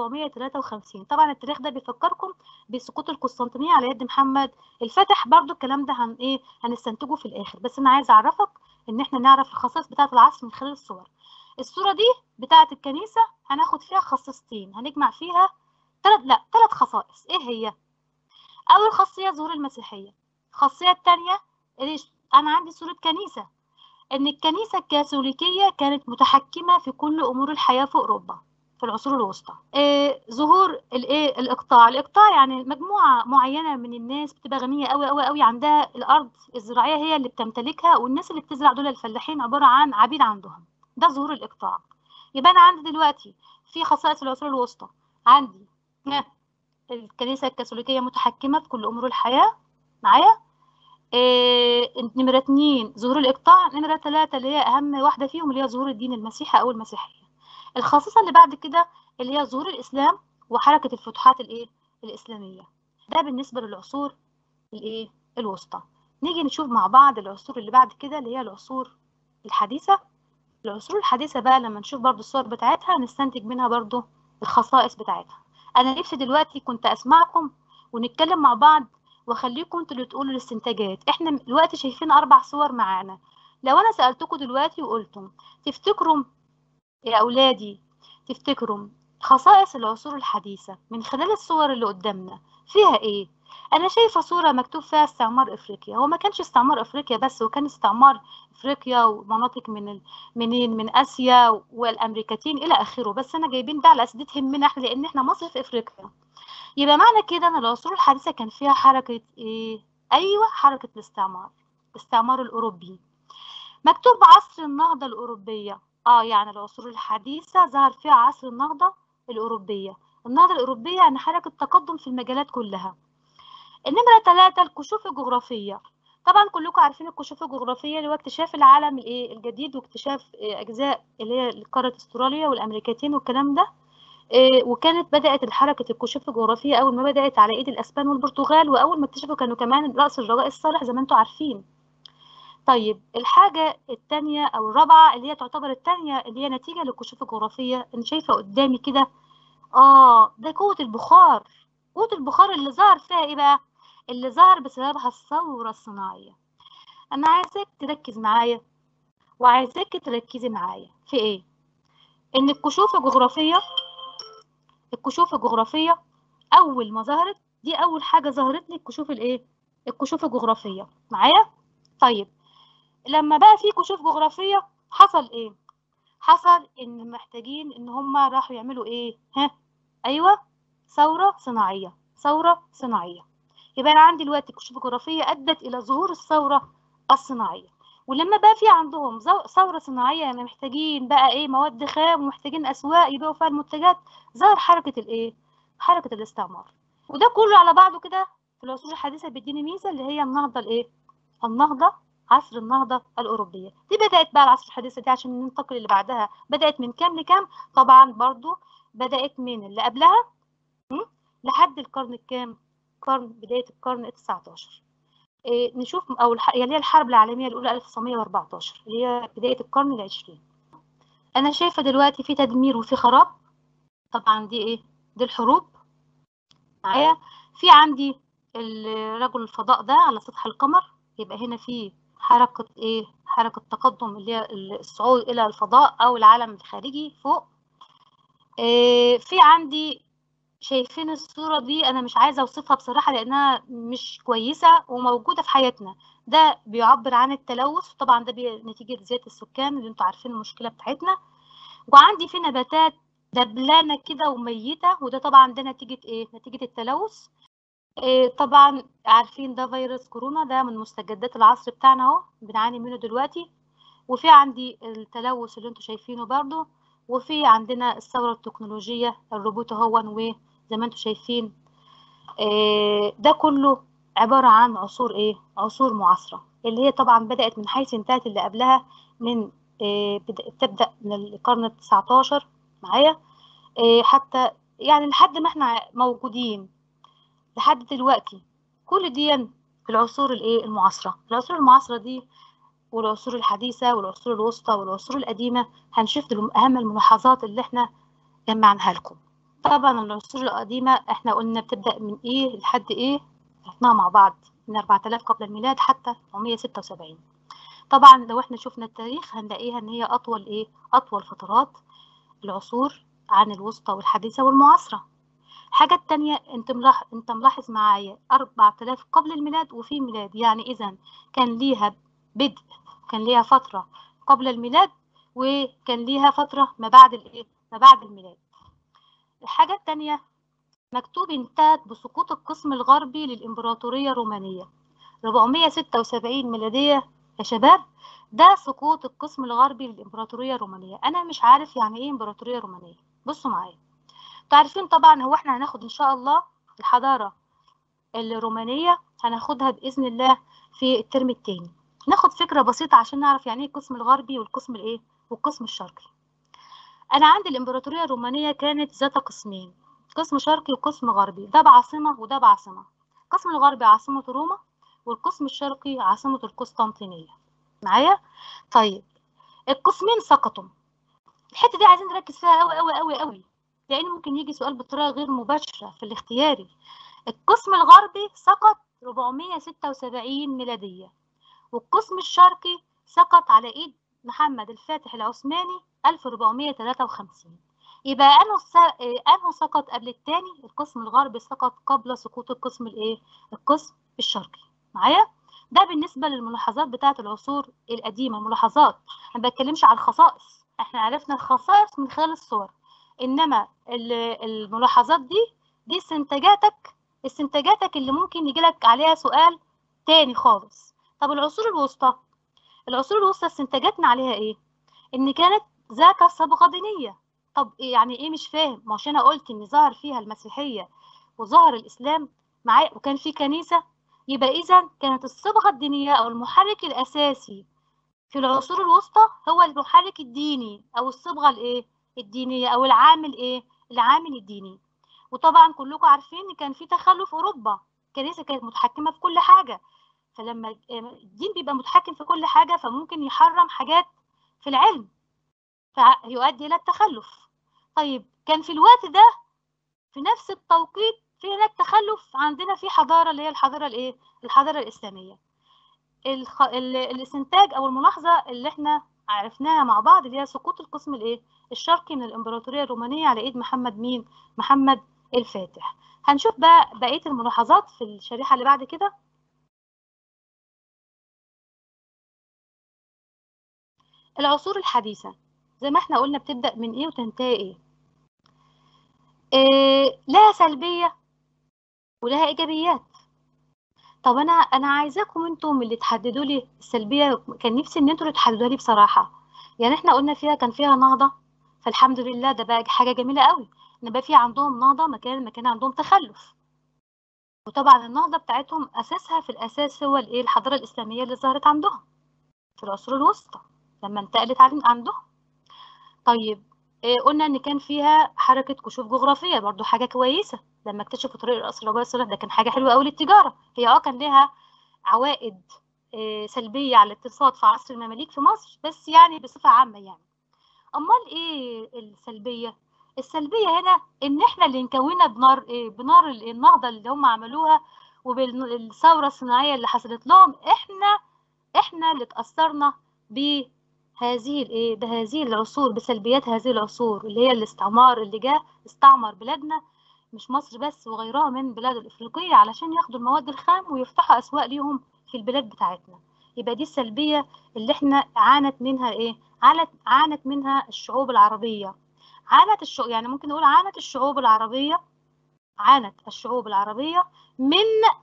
Speaker 1: 1453 طبعا التاريخ ده بيفكركم بسقوط القسطنطينيه على يد محمد الفاتح برضو الكلام ده هن ايه هنستنتجه في الاخر بس انا عايزه اعرفك ان احنا نعرف الخصائص بتاعه العصر من خلال الصور الصوره دي بتاعه الكنيسه هناخد فيها خصيصتين هنجمع فيها ثلاث لا ثلاث خصائص ايه هي اول خاصيه ظهور المسيحيه الخاصيه الثانيه انا عندي صوره كنيسه ان الكنيسه الكاثوليكيه كانت متحكمه في كل امور الحياه في اوروبا في العصور الوسطى آه ظهور الايه الاقطاع الاقطاع يعني مجموعه معينه من الناس بتبقى غنيه قوي قوي قوي عندها الارض الزراعيه هي اللي بتمتلكها والناس اللي بتزرع دول الفلاحين عباره عن عبيد عندهم ده ظهور الاقطاع يبقى انا عندي دلوقتي في خصائص العصور الوسطى عندي الكنيسه الكاثوليكيه متحكمه في كل امور الحياه معايا إيه نمرة اتنين ظهور الإقطاع نمرة تلاتة اللي هي أهم واحدة فيهم اللي هي ظهور الدين المسيحي أو المسيحية الخاصية اللي بعد كده اللي هي ظهور الإسلام وحركة الفتوحات الإيه الإسلامية ده بالنسبة للعصور الإيه الوسطى نيجي نشوف مع بعض العصور اللي بعد كده اللي هي العصور الحديثة العصور الحديثة بقى لما نشوف برضو الصور بتاعتها نستنتج منها برضو الخصائص بتاعتها أنا نفسي دلوقتي كنت أسمعكم ونتكلم مع بعض واخليكم انتوا اللي تقولوا الاستنتاجات احنا دلوقتي شايفين اربع صور معانا لو انا سالتكم دلوقتي وقلتم تفتكروا يا اولادي تفتكروا خصائص العصور الحديثه من خلال الصور اللي قدامنا فيها ايه انا شايفه صوره مكتوب فيها استعمار افريقيا هو ما كانش استعمار افريقيا بس وكان استعمار افريقيا ومناطق من ال... منين من اسيا والامريكتين الى اخره بس انا جايبين ده على اساس دي تهمنا احنا لان احنا مصر في افريقيا يبقى معنى كده ان العصور الحديثه كان فيها حركه ايه ايوه حركه الاستعمار الاستعمار الاوروبي مكتوب عصر النهضه الاوروبيه اه يعني العصور الحديثه ظهر فيها عصر النهضه الاوروبيه النهضه الاوروبيه يعني حركه تقدم في المجالات كلها النمره ثلاثة الكشوف الجغرافيه طبعا كلكم عارفين الكشوف الجغرافيه اللي هو اكتشاف العالم الايه الجديد واكتشاف اجزاء اللي هي قاره استراليا والامريكتين والكلام ده وكانت بدأت الحركة الكشوف الجغرافية أول ما بدأت على إيد الأسبان والبرتغال وأول ما اكتشفوا كانوا كمان رأس الرجاء الصالح زي ما أنتم عارفين. طيب الحاجة التانية أو الرابعة اللي هي تعتبر التانية اللي هي نتيجة للكشوف الجغرافية أنا شايفة قدامي كده آه ده قوة البخار قوة البخار اللي ظهر فيها إيه بقى؟ اللي ظهر بسببها الثورة الصناعية. أنا عايزاك تركز معايا وعايزاك تركزي معايا في إيه؟ إن الكشوف الجغرافية الكشوف الجغرافيه اول ما ظهرت دي اول حاجه ظهرت لي الكشوف الايه الكشوف الجغرافيه معايا طيب لما بقى في كشوف جغرافيه حصل ايه حصل ان محتاجين ان هم راحوا يعملوا ايه ها ايوه ثوره صناعيه ثوره صناعيه يبقى انا عندي دلوقتي كشوف جغرافيه ادت الى ظهور الثوره الصناعيه ولما بقى في عندهم ثوره صناعيه يعني محتاجين بقى ايه مواد خام ومحتاجين اسواق يبيعوا فيها المنتجات ظهر حركه الايه حركه الاستعمار وده كله على بعضه كده في العصور الحديثه بيديني ميزه اللي هي النهضه الايه النهضه عصر النهضه الاوروبيه دي بدات بقى العصر الحديث دي عشان ننتقل اللي بعدها بدات من كام لكام طبعا برضو بدات من اللي قبلها لحد القرن الكام قرن بدايه القرن ال 19 إيه نشوف او الح... اللي هي الحرب العالميه الاولى 1914 اللي هي بدايه القرن العشرين انا شايفه دلوقتي في تدمير وفي خراب طبعا دي ايه دي الحروب معايا في عندي رجل الفضاء ده على سطح القمر يبقى هنا في حركة ايه حركة تقدم اللي هي الصعود الى الفضاء او العالم الخارجي فوق إيه في عندي شايفين الصورة دي انا مش عايزة اوصفها بصراحة لانها مش كويسة وموجودة في حياتنا ده بيعبر عن التلوث طبعا ده نتيجة زيادة السكان اللي انتوا عارفين المشكلة بتاعتنا وعندي في نباتات دبلانة كده وميتة وده طبعا ده نتيجة ايه نتيجة التلوث إيه طبعا عارفين ده فيروس كورونا ده من مستجدات العصر بتاعنا اهو بنعاني منه دلوقتي وفي عندي التلوث اللي انتوا شايفينه برضو وفي عندنا الثورة التكنولوجية الروبوت اهون وزي ما انتوا شايفين إيه ده كله عبارة عن عصور ايه عصور معاصرة اللي هي طبعا بدأت من حيث انتهت اللي قبلها من إيه تبدأ من القرن التسعتاشر معايا إيه حتى يعني لحد ما احنا موجودين لحد دلوقتي كل دي في العصور الايه المعاصره العصور المعاصره دي والعصور الحديثه والعصور الوسطى والعصور القديمه هنشوف اهم الملاحظات اللي احنا جمعناها لكم طبعا العصور القديمه احنا قلنا بتبدا من ايه لحد ايه عرفناها مع بعض من 4000 قبل الميلاد حتى 976 طبعا لو احنا شفنا التاريخ هنلاقيها ان هي اطول ايه اطول فترات العصور عن الوسطى والحديثه والمعاصره الحاجة التانية انت ملاحظ انت ملاحظ معايا 4000 قبل الميلاد وفي ميلاد يعني اذا كان ليها بدء كان ليها فترة قبل الميلاد وكان ليها فترة ما بعد الايه ما بعد الميلاد الحاجة التانية مكتوب انتهت بسقوط القسم الغربي للإمبراطورية الرومانية 476 ميلادية يا شباب ده سقوط القسم الغربي للإمبراطورية الرومانية أنا مش عارف يعني إيه إمبراطورية رومانية بصوا معايا تعرفين طبعا هو احنا هناخد ان شاء الله الحضارة الرومانية هناخدها بإذن الله في الترم التاني ناخد فكرة بسيطة عشان نعرف يعني ايه القسم الغربي والقسم الايه والقسم الشرقي انا عندي الامبراطورية الرومانية كانت ذات قسمين قسم شرقي وقسم غربي ده بعاصمة وده بعاصمة القسم الغربي عاصمة روما والقسم الشرقي عاصمة القسطنطينية معايا طيب القسمين سقطوا الحتة دي عايزين نركز فيها قوي قوي قوي قوي لان ممكن يجي سؤال بطريقه غير مباشره في الاختياري القسم الغربي سقط 476 ميلاديه والقسم الشرقي سقط على ايد محمد الفاتح العثماني 1453 يبقى انه س... انه سقط قبل الثاني القسم الغربي سقط قبل سقوط القسم الايه القسم الشرقي معايا ده بالنسبه للملاحظات بتاعه العصور القديمه الملاحظات ما بتكلمش على الخصائص احنا عرفنا الخصائص من خلال الصور انما الملاحظات دي دي استنتاجاتك استنتاجاتك اللي ممكن يجيلك عليها سؤال تاني خالص طب العصور الوسطى العصور الوسطى استنتاجاتنا عليها ايه ان كانت ذات صبغه دينيه طب إيه يعني ايه مش فاهم ما عشان انا قلت ان ظهر فيها المسيحيه وظهر الاسلام معايا وكان في كنيسه يبقى اذا كانت الصبغه الدينيه او المحرك الاساسي في العصور الوسطى هو المحرك الديني او الصبغه الايه الدينيه او العامل ايه العامل الديني وطبعا كلكم عارفين ان كان في تخلف اوروبا الكنيسه كانت متحكمه في كل حاجه فلما الدين بيبقى متحكم في كل حاجه فممكن يحرم حاجات في العلم فيؤدي الى التخلف طيب كان في الوقت ده في نفس التوقيت في هناك تخلف عندنا في حضاره اللي هي الحضاره الايه الحضاره الاسلاميه الخ... ال... الاستنتاج او الملاحظه اللي احنا عرفناها مع بعض اللي هي سقوط القسم الايه الشرقي من الامبراطوريه الرومانيه على ايد محمد مين محمد الفاتح هنشوف بقى بقيه الملاحظات في الشريحه اللي بعد كده العصور الحديثه زي ما احنا قلنا بتبدا من ايه وتنتهي ايه, إيه لها سلبيه ولها ايجابيات طب انا انا عايزاكم انتم اللي تحددوا لي السلبيه كان نفسي ان انتوا اللي تحددوها لي بصراحه يعني احنا قلنا فيها كان فيها نهضه فالحمد لله ده بقى حاجه جميله قوي ان بقى في عندهم نهضه مكان ما كان عندهم تخلف وطبعا النهضه بتاعتهم اساسها في الاساس هو الايه الحضاره الاسلاميه اللي ظهرت عندهم في العصور الوسطى لما انتقلت عندهم طيب إيه قلنا ان كان فيها حركه كشوف جغرافيه برضو حاجه كويسه لما اكتشفوا طريق القصر الرجوع الصالح ده كان حاجه حلوه قوي للتجاره هي اه كان لها عوائد إيه سلبيه على الاقتصاد في عصر المماليك في مصر بس يعني بصفه عامه يعني امال ايه السلبيه السلبيه هنا ان احنا اللي نكونها بنار إيه بنار النهضه اللي هم عملوها وبالثوره الصناعيه اللي حصلت لهم احنا احنا اللي اتاثرنا ب هذه الايه بهذه العصور بسلبيات هذه العصور اللي هي الاستعمار اللي جه استعمر بلادنا مش مصر بس وغيرها من بلاد الافريقيه علشان ياخدوا المواد الخام ويفتحوا اسواق ليهم في البلاد بتاعتنا يبقى دي السلبيه اللي احنا عانت منها ايه عانت عانت منها الشعوب العربيه عانت الشعوب يعني ممكن نقول عانت الشعوب العربيه عانت الشعوب العربيه من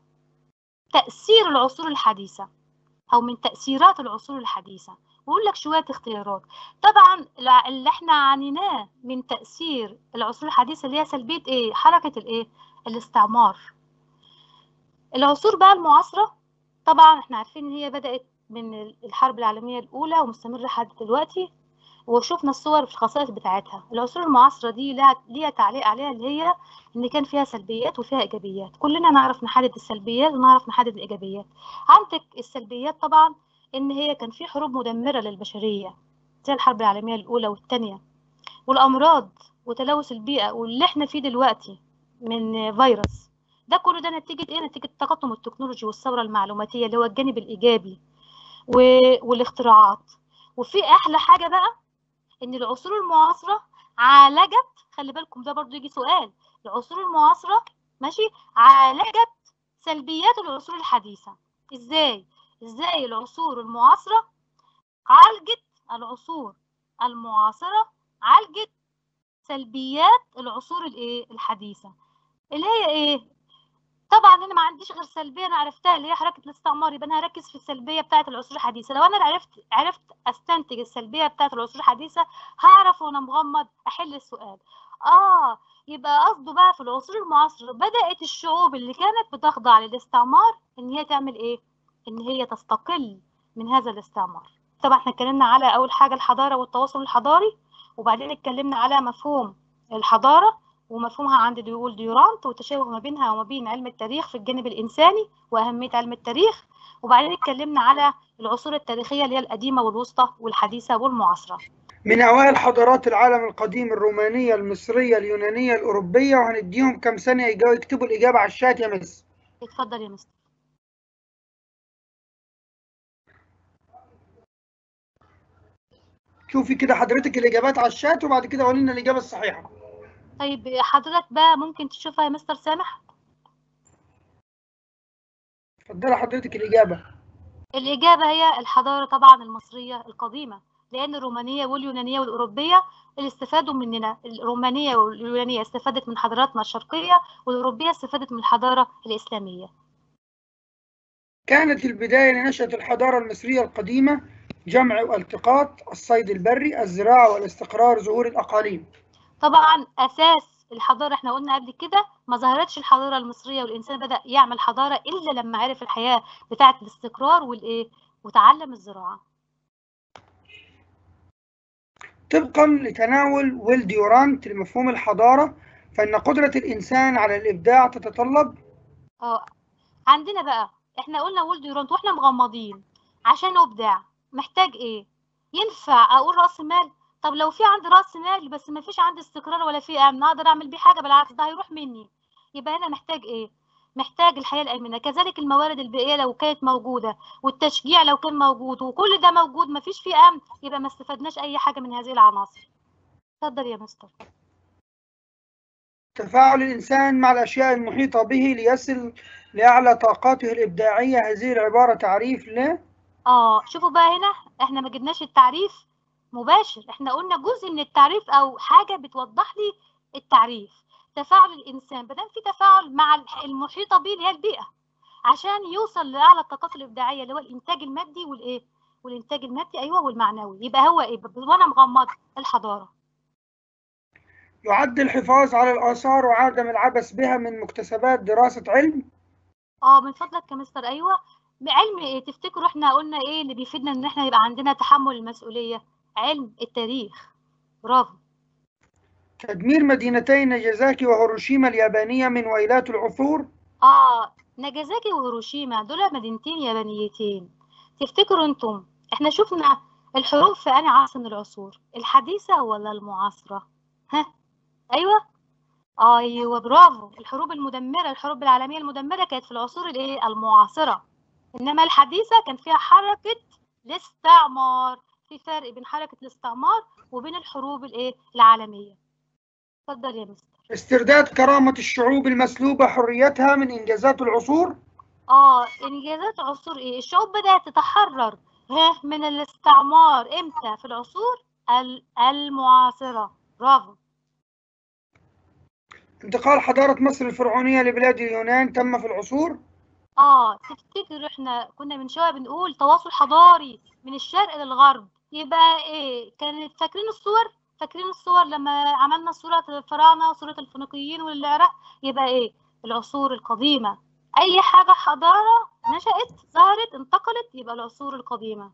Speaker 1: تاثير العصور الحديثه او من تاثيرات العصور الحديثه بقول لك شويه اختيارات طبعا اللي احنا عانيناه من تاثير العصور الحديثه اللي هي سلبيه ايه حركه الايه الاستعمار العصور بقى المعاصره طبعا احنا عارفين ان هي بدات من الحرب العالميه الاولى ومستمره لحد دلوقتي وشفنا الصور في الخصائص بتاعتها العصور المعاصره دي لها ليها تعليق عليها اللي هي ان كان فيها سلبيات وفيها ايجابيات كلنا نعرف نحدد السلبيات ونعرف نحدد الايجابيات عندك السلبيات طبعا ان هي كان في حروب مدمره للبشريه زي الحرب العالميه الاولى والثانيه والامراض وتلوث البيئه واللي احنا فيه دلوقتي من فيروس ده كله ده نتيجه ايه نتيجه تقدم التكنولوجي والثوره المعلوماتيه اللي هو الجانب الايجابي و... والاختراعات وفي احلى حاجه بقى ان العصور المعاصره عالجت خلي بالكم ده برضو يجي سؤال العصور المعاصره ماشي عالجت سلبيات العصور الحديثه ازاي ازاي العصور المعاصره عالجت العصور المعاصره عالجت سلبيات العصور الايه الحديثه اللي هي ايه طبعا انا ما عنديش غير سلبيه انا عرفتها اللي هي حركه الاستعمار يبقى انا هركز في السلبيه بتاعه العصور الحديثه لو انا عرفت عرفت استنتج السلبيه بتاعه العصور الحديثه هعرف وانا مغمض احل السؤال اه يبقى قصده بقى في العصور المعاصره بدات الشعوب اللي كانت بتخضع للاستعمار ان هي تعمل ايه ان هي تستقل من هذا الاستعمار طبعا احنا اتكلمنا على اول حاجه الحضاره والتواصل الحضاري وبعدين اتكلمنا على مفهوم الحضاره ومفهومها عند ديول ديورانت والتشابه ما بينها وما بين علم التاريخ في الجانب الإنساني وأهمية علم التاريخ وبعدين اتكلمنا على العصور التاريخية اللي هي القديمة والوسطى والحديثة والمعاصرة
Speaker 2: من أوائل حضارات العالم القديم الرومانية المصرية اليونانية الأوروبية وهنديهم كم سنة يكتبوا الإجابة على الشات يا مس
Speaker 1: اتفضل يا مستر
Speaker 2: شوفي كده حضرتك الإجابات على الشات وبعد كده قولي لنا الإجابة الصحيحة
Speaker 1: طيب حضرتك بقى ممكن تشوفها يا مستر سامح
Speaker 2: اتفضلي حضرتك الإجابة
Speaker 1: الإجابة هي الحضارة طبعا المصرية القديمة لأن الرومانية واليونانية والأوروبية اللي استفادوا مننا الرومانية واليونانية استفادت من حضاراتنا الشرقية والأوروبية استفادت من الحضارة الإسلامية
Speaker 2: كانت البداية لنشأة الحضارة المصرية القديمة جمع والتقاط الصيد البري الزراعة والاستقرار ظهور الأقاليم
Speaker 1: طبعا اساس الحضاره احنا قلنا قبل كده ما ظهرتش الحضاره المصريه والانسان بدا يعمل حضاره الا لما عرف الحياه بتاعه الاستقرار والايه وتعلم الزراعه
Speaker 2: طبقا لتناول ويل ديورانت لمفهوم الحضاره فان قدره الانسان على الابداع تتطلب
Speaker 1: اه عندنا بقى احنا قلنا ويل ديورانت واحنا مغمضين عشان ابدع محتاج ايه ينفع اقول راس مال طب لو في عندي راس مال بس ما فيش عندي استقرار ولا في امن اقدر اعمل بيه حاجه بالعكس ده هيروح مني يبقى انا محتاج ايه محتاج الحياة الآمنة كذلك الموارد البيئية لو كانت موجودة والتشجيع لو كان موجود وكل ده موجود مفيش فيه أمن يبقى ما استفدناش أي حاجة من هذه العناصر اتفضل يا مستر
Speaker 2: تفاعل الإنسان مع الأشياء المحيطة به ليصل لأعلى طاقاته الإبداعية هذه العبارة تعريف ل
Speaker 1: اه شوفوا بقى هنا احنا ما جبناش التعريف مباشر احنا قلنا جزء من التعريف او حاجة بتوضح لي التعريف تفاعل الانسان بدل في تفاعل مع الح- المحيطة به اللي هي البيئة عشان يوصل لاعلى الطاقات الابداعية اللي هو الانتاج المادي والايه والانتاج المادي ايوه والمعنوي يبقى هو ايه ب- وانا مغمض الحضارة
Speaker 2: يعد الحفاظ على الآثار وعدم العبث بها من مكتسبات دراسة علم
Speaker 1: اه من فضلك يا مستر ايوه بعلم ايه تفتكروا احنا قلنا ايه اللي بيفيدنا ان احنا يبقى عندنا تحمل المسؤولية علم التاريخ برافو
Speaker 2: تدمير مدينتي ناجازاكي وهيروشيما اليابانية من ويلات العثور
Speaker 1: اه ناجازاكي وهيروشيما دول مدينتين يابانيتين تفتكروا انتم احنا شفنا الحروب في انهي عصر من العصور الحديثة ولا المعاصرة ها ايوه ايوه برافو الحروب المدمرة الحروب العالمية المدمرة كانت في العصور الايه المعاصرة انما الحديثة كان فيها حركة الاستعمار في فرق بين حركة الاستعمار وبين الحروب الايه العالمية اتفضل يا مستر
Speaker 2: استرداد كرامة الشعوب المسلوبة حريتها من إنجازات العصور
Speaker 1: اه انجازات عصور ايه الشعوب بدأت تتحرر ها من الاستعمار امتى في العصور ال- المعاصرة برافو
Speaker 2: انتقال حضارة مصر الفرعونية لبلاد اليونان تم في العصور
Speaker 1: اه تفتكر احنا كنا من شوية بنقول تواصل حضاري من الشرق للغرب يبقى ايه كانت فاكرين الصور فاكرين الصور لما عملنا صورة الفراعنة وصورة الفينيقيين والعراق يبقى ايه العصور القديمة اي حاجة حضارة نشأت ظهرت انتقلت يبقى العصور القديمة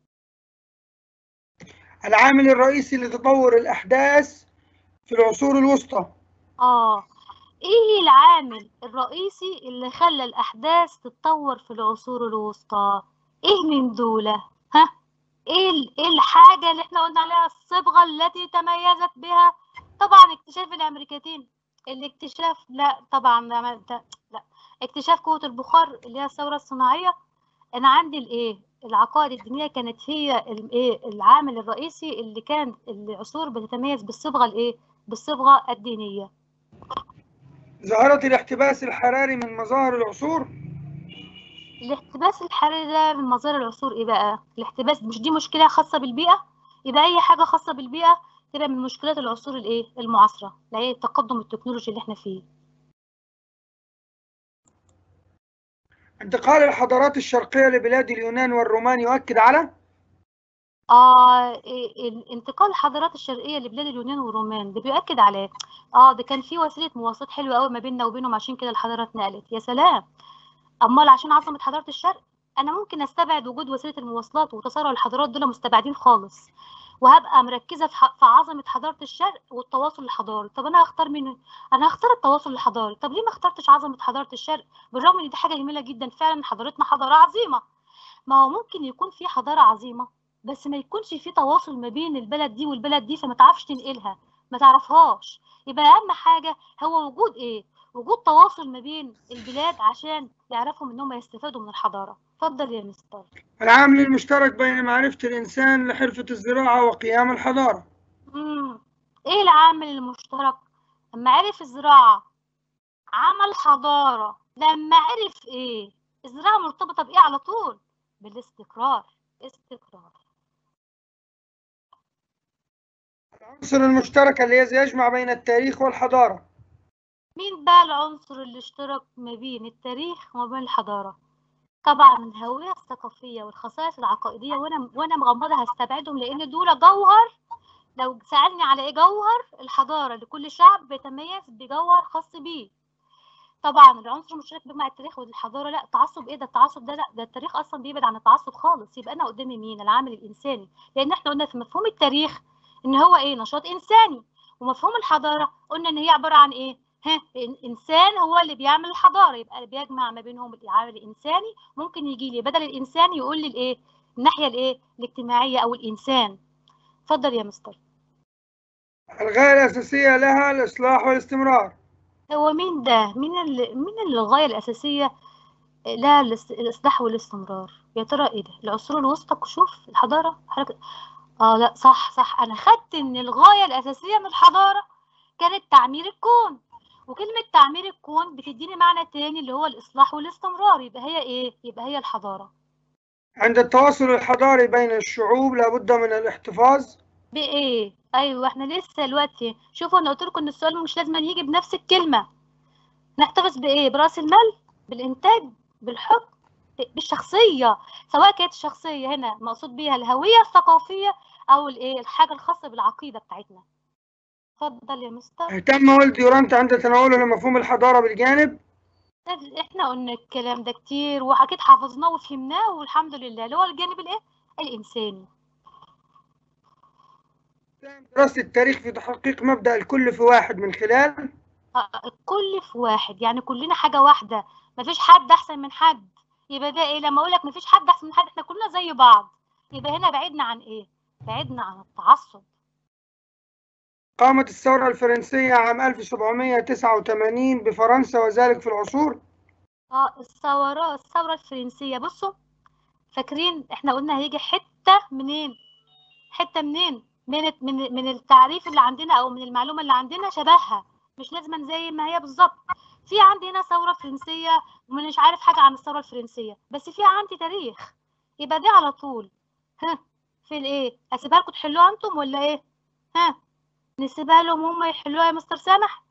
Speaker 2: العامل الرئيسي لتطور الأحداث في العصور الوسطى
Speaker 1: آه إيه العامل الرئيسي اللي خلى الأحداث تتطور في العصور الوسطى؟ إيه من دولة؟ ها؟ إيه ال- إيه الحاجة اللي إحنا قلنا عليها الصبغة التي تميزت بها؟ طبعا اكتشاف الأمريكتين الاكتشاف لا طبعا لا ده- لا اكتشاف قوة البخار اللي هي الثورة الصناعية أنا عندي الإيه؟ العقائد الدينية كانت هي الإيه؟ العامل الرئيسي اللي كان العصور بتتميز بالصبغة الإيه؟ بالصبغة الدينية.
Speaker 2: ظاهرة الاحتباس الحراري من مظاهر العصور
Speaker 1: الاحتباس الحراري ده من مظاهر العصور ايه بقى الاحتباس مش دي مشكلة خاصة بالبيئة يبقى اي حاجة خاصة بالبيئة تبقى من مشكلات العصور الايه المعاصرة اللي هي التقدم التكنولوجي اللي احنا فيه
Speaker 2: انتقال الحضارات الشرقية لبلاد اليونان والرومان يؤكد على
Speaker 1: اه إيه- الانتقال الحضارات الشرقية لبلاد اليونان والرومان ده بيؤكد على إيه؟ اه ده كان في وسيلة مواصلات حلوة قوي ما بيننا وبينهم عشان كده الحضارة اتنقلت يا سلام امال عشان عظمة حضارة الشرق انا ممكن استبعد وجود وسيلة المواصلات وتسارع الحضارات دول مستبعدين خالص وهبقى مركزة في ح- في عظمة حضارة الشرق والتواصل الحضاري طب انا هختار مين انا هختار التواصل الحضاري طب ليه ما اخترتش عظمة حضارة الشرق بالرغم ان دي حاجة جميلة جدا فعلا حضارتنا حضارة عظيمة ما هو ممكن يكون في حضارة عظيمة بس ما يكونش في تواصل ما بين البلد دي والبلد دي فما تعرفش تنقلها ما تعرفهاش يبقى اهم حاجة هو وجود ايه وجود تواصل ما بين البلاد عشان يعرفوا انهم يستفادوا من الحضارة اتفضل يا مستر
Speaker 2: العامل المشترك بين معرفة الإنسان لحرفة الزراعة وقيام الحضارة
Speaker 1: امم ايه العامل المشترك لما عرف الزراعة عمل حضارة لما عرف ايه الزراعة مرتبطة بايه على طول بالاستقرار استقرار
Speaker 2: العنصر المشترك الذي يجمع بين التاريخ والحضارة
Speaker 1: مين بقى العنصر اللي اشترك ما بين التاريخ وما بين الحضارة طبعا الهوية الثقافية والخصائص العقائدية وانا وانا مغمضة هستبعدهم لان دول جوهر لو سألني على ايه جوهر الحضارة لكل شعب بيتميز بجوهر خاص بيه طبعا العنصر المشترك بيجمع التاريخ والحضارة لا تعصب ايه ده التعصب ده لا ده التاريخ اصلا بيبعد عن التعصب خالص يبقى انا قدامي مين العامل الانساني لان احنا قلنا في مفهوم التاريخ ان هو ايه نشاط انساني ومفهوم الحضارة قلنا ان هي عبارة عن ايه ها الانسان هو اللي بيعمل الحضارة يبقى اللي بيجمع ما بينهم العامل الانساني ممكن يجي لي بدل الانسان يقول لي الايه الناحية الايه الاجتماعية او الانسان اتفضل يا مستر
Speaker 2: الغاية الأساسية لها الإصلاح والاستمرار
Speaker 1: هو مين ده مين اللي مين اللي الغاية الأساسية لها الاس- الإصلاح والاستمرار يا ترى إيه ده العصور الوسطى شوف الحضارة حركة آه لا صح صح أنا خدت إن الغاية الأساسية من الحضارة كانت تعمير الكون وكلمة تعمير الكون بتديني معنى تاني اللي هو الإصلاح والاستمرار يبقى هي إيه يبقى هي الحضارة
Speaker 2: عند التواصل الحضاري بين الشعوب لابد من الاحتفاظ
Speaker 1: بإيه أيوة إحنا لسه دلوقتي شوفوا أنا قلت لكم إن السؤال مش لازم يجي بنفس الكلمة نحتفظ بإيه برأس المال بالإنتاج بالحب بالشخصية سواء كانت الشخصية هنا مقصود بيها الهوية الثقافية أو الإيه الحاجة الخاصة بالعقيدة بتاعتنا اتفضل يا مستر
Speaker 2: اهتم والدي يورانت عند تناوله لمفهوم الحضارة بالجانب
Speaker 1: احنا قلنا الكلام ده كتير واكيد حفظناه وفهمناه والحمد لله اللي هو الجانب الايه الانساني
Speaker 2: دراسة التاريخ في تحقيق مبدأ الكل في واحد من خلال
Speaker 1: آه، الكل في واحد يعني كلنا حاجة واحدة مفيش حد احسن من حد يبقى ده ايه لما اقول لك مفيش حد احسن من حد احنا كلنا زي بعض يبقى هنا بعدنا عن ايه بعدنا عن التعصب
Speaker 2: قامت الثورة الفرنسية عام 1789 بفرنسا وذلك في العصور
Speaker 1: اه الثورة الثورة الفرنسية بصوا فاكرين احنا قلنا هيجي حتة منين حتة منين من من من التعريف اللي عندنا او من المعلومة اللي عندنا شبهها مش لازم زي ما هي بالظبط في عندي هنا ثورة فرنسية ومش عارف حاجة عن الثورة الفرنسية بس في عندي تاريخ يبقى دي على طول ها في الايه اسيبها لكم تحلوها انتم ولا ايه ها نسيبها لهم هم يحلوها يا مستر سامح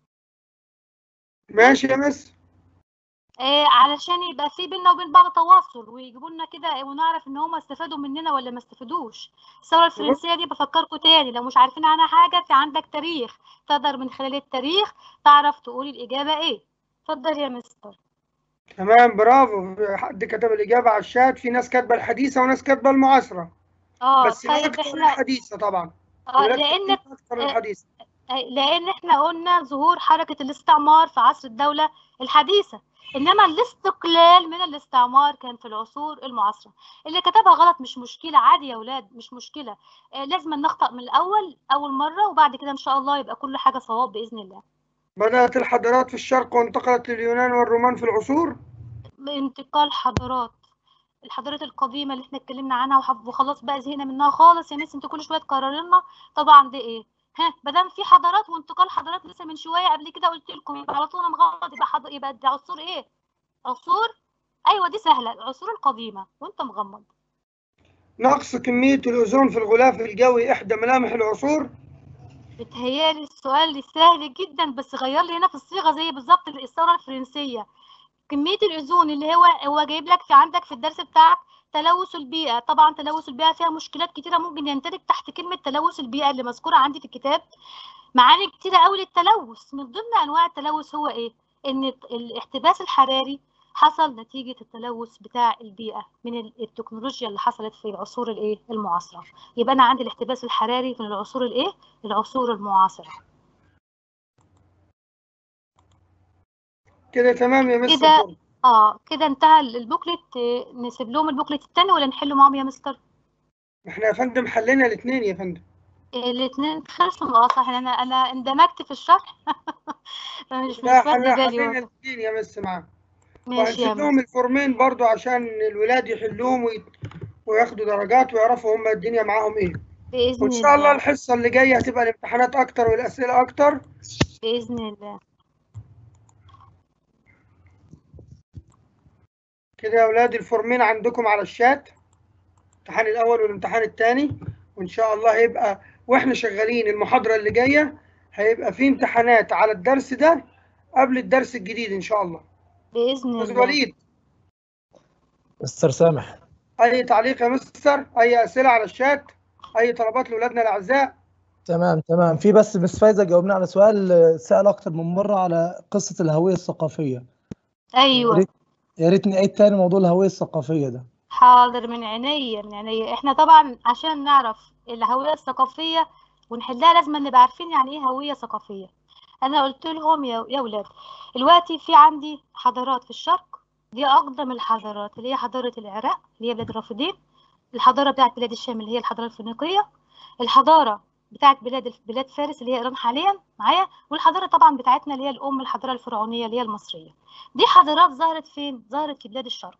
Speaker 2: ماشي يا مس
Speaker 1: إيه علشان يبقى في بينا وبين بعض تواصل ويجيبوا لنا كده ونعرف ان هم استفادوا مننا ولا ما استفادوش الثوره الفرنسيه دي بفكركم تاني لو مش عارفين عنها حاجه في عندك تاريخ تقدر من خلال التاريخ تعرف تقول الاجابه ايه اتفضل يا مستر
Speaker 2: تمام برافو حد كتب الإجابة على الشات في ناس كاتبة الحديثة وناس كاتبة المعاصرة
Speaker 1: اه
Speaker 2: بس
Speaker 1: طيب
Speaker 2: أكتر
Speaker 1: احنا
Speaker 2: الحديثة طبعا
Speaker 1: آه
Speaker 2: ولاد
Speaker 1: لان
Speaker 2: كتير أكتر الحديثة
Speaker 1: لان احنا قلنا ظهور حركه الاستعمار في عصر الدوله الحديثه انما الاستقلال من الاستعمار كان في العصور المعاصره اللي كتبها غلط مش مشكله عادي يا اولاد مش مشكله آه، لازم نخطأ من الاول اول مره وبعد كده ان شاء الله يبقى كل حاجه صواب باذن الله
Speaker 2: بدأت الحضارات في الشرق وانتقلت لليونان والرومان في العصور
Speaker 1: انتقال حضارات الحضارات القديمه اللي احنا اتكلمنا عنها وحب- وخلاص بقى زهقنا منها خالص يا ناس انتوا كل شويه تكرروا لنا طبعا دي ايه ها ما دام في حضارات وانتقال حضارات لسه من شويه قبل كده قلت لكم يبقى على طول انا مغلط يبقى حض... يبقى دي عصور ايه عصور ايوه دي سهله العصور القديمه وانت مغمض
Speaker 2: نقص كمية الأوزون في الغلاف الجوي إحدى ملامح العصور
Speaker 1: بتهيالي السؤال سهل جدا بس غير لي هنا في الصيغه زي بالظبط الثوره الفرنسيه كميه الاوزون اللي هو هو جايب لك في عندك في الدرس بتاعك تلوث البيئه طبعا تلوث البيئه فيها مشكلات كتيره ممكن يندرج تحت كلمه تلوث البيئه اللي مذكوره عندي في الكتاب معاني كتيره قوي للتلوث من ضمن انواع التلوث هو ايه ان الاحتباس الحراري حصل نتيجة التلوث بتاع البيئة من ال- التكنولوجيا اللي حصلت في العصور الايه المعاصرة يبقى أنا عندي الاحتباس الحراري من العصور الايه العصور المعاصرة
Speaker 2: كده تمام يا مستر
Speaker 1: كده
Speaker 2: فضل.
Speaker 1: اه كده انتهى ال- البوكلت آه، نسيب لهم البوكلت التاني ولا نحله معاهم يا مستر
Speaker 2: احنا يا فندم حلينا الاثنين يا فندم
Speaker 1: الاثنين خلصوا اه صح انا انا اندمجت في الشرح فمش مش
Speaker 2: لا
Speaker 1: واخدة
Speaker 2: حلينا
Speaker 1: بالي
Speaker 2: حلينا
Speaker 1: والله.
Speaker 2: الاثنين يا مس معاك
Speaker 1: ماشي يا
Speaker 2: وهنسيب
Speaker 1: مستر
Speaker 2: لهم الفورمين برضو عشان الولاد يحلوهم ويت... وياخدوا درجات ويعرفوا هم الدنيا معاهم ايه
Speaker 1: بإذن
Speaker 2: وان شاء الله
Speaker 1: الله
Speaker 2: الحصة اللي جاية هتبقى الامتحانات اكتر والاسئلة اكتر
Speaker 1: بإذن الله
Speaker 2: كده يا اولاد الفورمين عندكم على الشات الامتحان الاول والامتحان الثاني وان شاء الله هيبقى واحنا شغالين المحاضرة اللي جاية هيبقى في امتحانات على الدرس ده قبل الدرس الجديد ان شاء الله
Speaker 1: بإذن
Speaker 2: استاذ
Speaker 1: الله
Speaker 2: وليد
Speaker 3: مستر سامح
Speaker 2: اي تعليق يا مستر اي اسئلة على الشات اي طلبات لاولادنا الاعزاء
Speaker 3: تمام تمام في بس مس فايزة جاوبنا على سؤال آه، سأل أكتر من مرة على قصة الهوية الثقافية يا
Speaker 1: أيوه
Speaker 3: ريت يا ريت نعيد تاني موضوع الهوية الثقافية ده
Speaker 1: حاضر من عينيا من عينيا احنا طبعا عشان نعرف الهوية الثقافية ونحلها لازم نبقى عارفين يعني ايه هوية ثقافية انا قلت لهم يا يا ولاد دلوقتي في عندي حضارات في الشرق دي اقدم الحضارات اللي هي حضارة العراق اللي هي بلاد الرافدين الحضارة بتاعت بلاد الشام اللي هي الحضارة الفينيقية الحضارة بتاعت بلاد بلاد فارس اللي هي ايران حاليا معايا والحضاره طبعا بتاعتنا اللي هي الام الحضاره الفرعونيه اللي هي المصريه دي حضارات ظهرت فين ظهرت في بلاد الشرق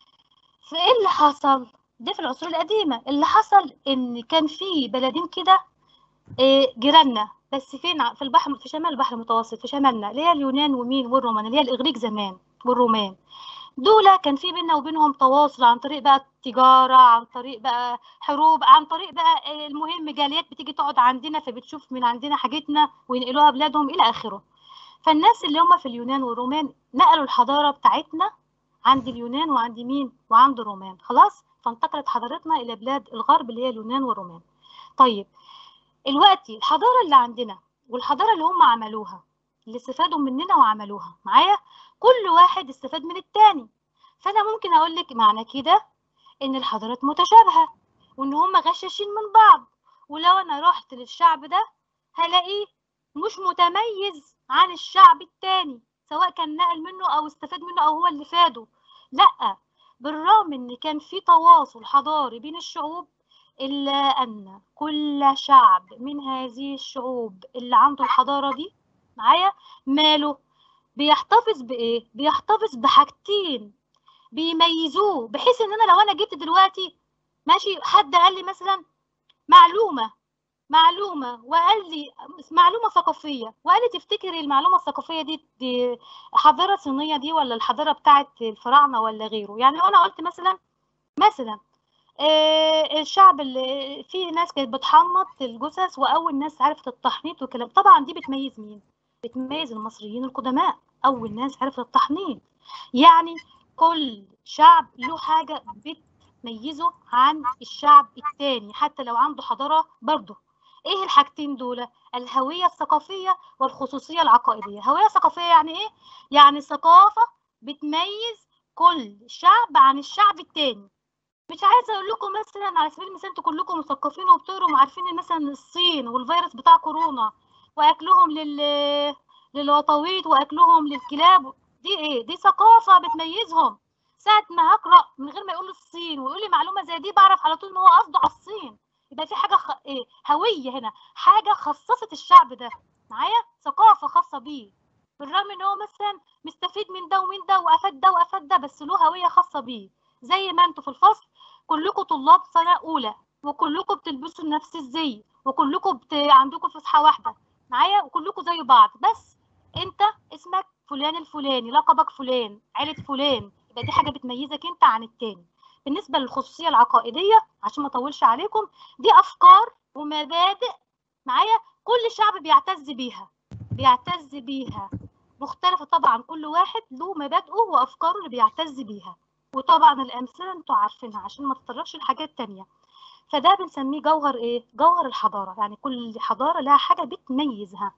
Speaker 1: فايه اللي حصل ده في العصور القديمه اللي حصل ان كان في بلدين كده إيه، جيراننا بس فين ع- في البحر في شمال البحر المتوسط في شمالنا اللي هي اليونان ومين والرومان اللي هي الاغريق زمان والرومان دول كان في بيننا وبينهم تواصل عن طريق بقى التجارة عن طريق بقى حروب عن طريق بقى آه، المهم جاليات بتيجي تقعد عندنا فبتشوف من عندنا حاجتنا وينقلوها بلادهم إلى آخره فالناس اللي هم في اليونان والرومان نقلوا الحضارة بتاعتنا عند اليونان وعند مين وعند الرومان خلاص فانتقلت حضارتنا إلى بلاد الغرب اللي هي اليونان والرومان طيب الوقت الحضارة اللي عندنا والحضارة اللي هم عملوها اللي استفادوا مننا وعملوها معايا كل واحد استفاد من التاني فانا ممكن اقول لك معنى كده ان الحضارات متشابهه وان هم غشاشين من بعض ولو انا رحت للشعب ده هلاقيه مش متميز عن الشعب التاني سواء كان نقل منه او استفاد منه او هو اللي فاده لا بالرغم ان كان في تواصل حضاري بين الشعوب الا ان كل شعب من هذه الشعوب اللي عنده الحضاره دي معايا ماله بيحتفظ بايه بيحتفظ بحاجتين بيميزوه بحيث ان انا لو انا جبت دلوقتي ماشي حد قال لي مثلا معلومه معلومه وقال لي معلومه ثقافيه وقال لي تفتكري المعلومه الثقافيه دي, دي حضاره صينيه دي ولا الحضاره بتاعت الفراعنه ولا غيره يعني لو انا قلت مثلا مثلا آه، الشعب اللي في ناس كانت بتحنط الجثث واول ناس عرفت التحنيط وكلام طبعا دي بتميز مين بتميز المصريين القدماء اول ناس عرفت التحنيط يعني كل شعب له حاجه بتميزه عن الشعب التاني حتى لو عنده حضاره برضه ايه الحاجتين دول الهويه الثقافيه والخصوصيه العقائديه هويه ثقافيه يعني ايه يعني ثقافه بتميز كل شعب عن الشعب التاني مش عايزه اقول لكم مثلا على سبيل المثال انتوا كلكم مثقفين وبتقروا وعارفين إن مثلا الصين والفيروس بتاع كورونا واكلهم لل للوطاويط واكلهم للكلاب دي ايه دي ثقافه بتميزهم ساعه ما هقرا من غير ما يقول لي الصين ويقول لي معلومه زي دي بعرف على طول ان هو قصده على الصين يبقى في حاجه خ... إيه هويه هنا حاجه خصصت الشعب ده معايا ثقافه خاصه بيه بالرغم ان هو مثلا مستفيد من ده ومن ده وافاد ده وافاد ده بس له هويه خاصه بيه زي ما انتوا في الفصل كلكم طلاب سنه اولى وكلكم بتلبسوا نفس الزي وكلكم بت... عندكم فسحه واحده معايا وكلكم زي بعض بس انت اسمك فلان الفلاني لقبك فلان عيلة فلان يبقى دي حاجة بتميزك انت عن التاني بالنسبة للخصوصية العقائدية عشان ما اطولش عليكم دي افكار ومبادئ معايا كل شعب بيعتز بيها بيعتز بيها مختلفة طبعا كل واحد له مبادئه وافكاره اللي بيعتز بيها وطبعا الامثلة انتوا عارفينها عشان ما تتطرقش لحاجات تانية فده بنسميه جوهر ايه جوهر الحضارة يعني كل حضارة لها حاجة بتميزها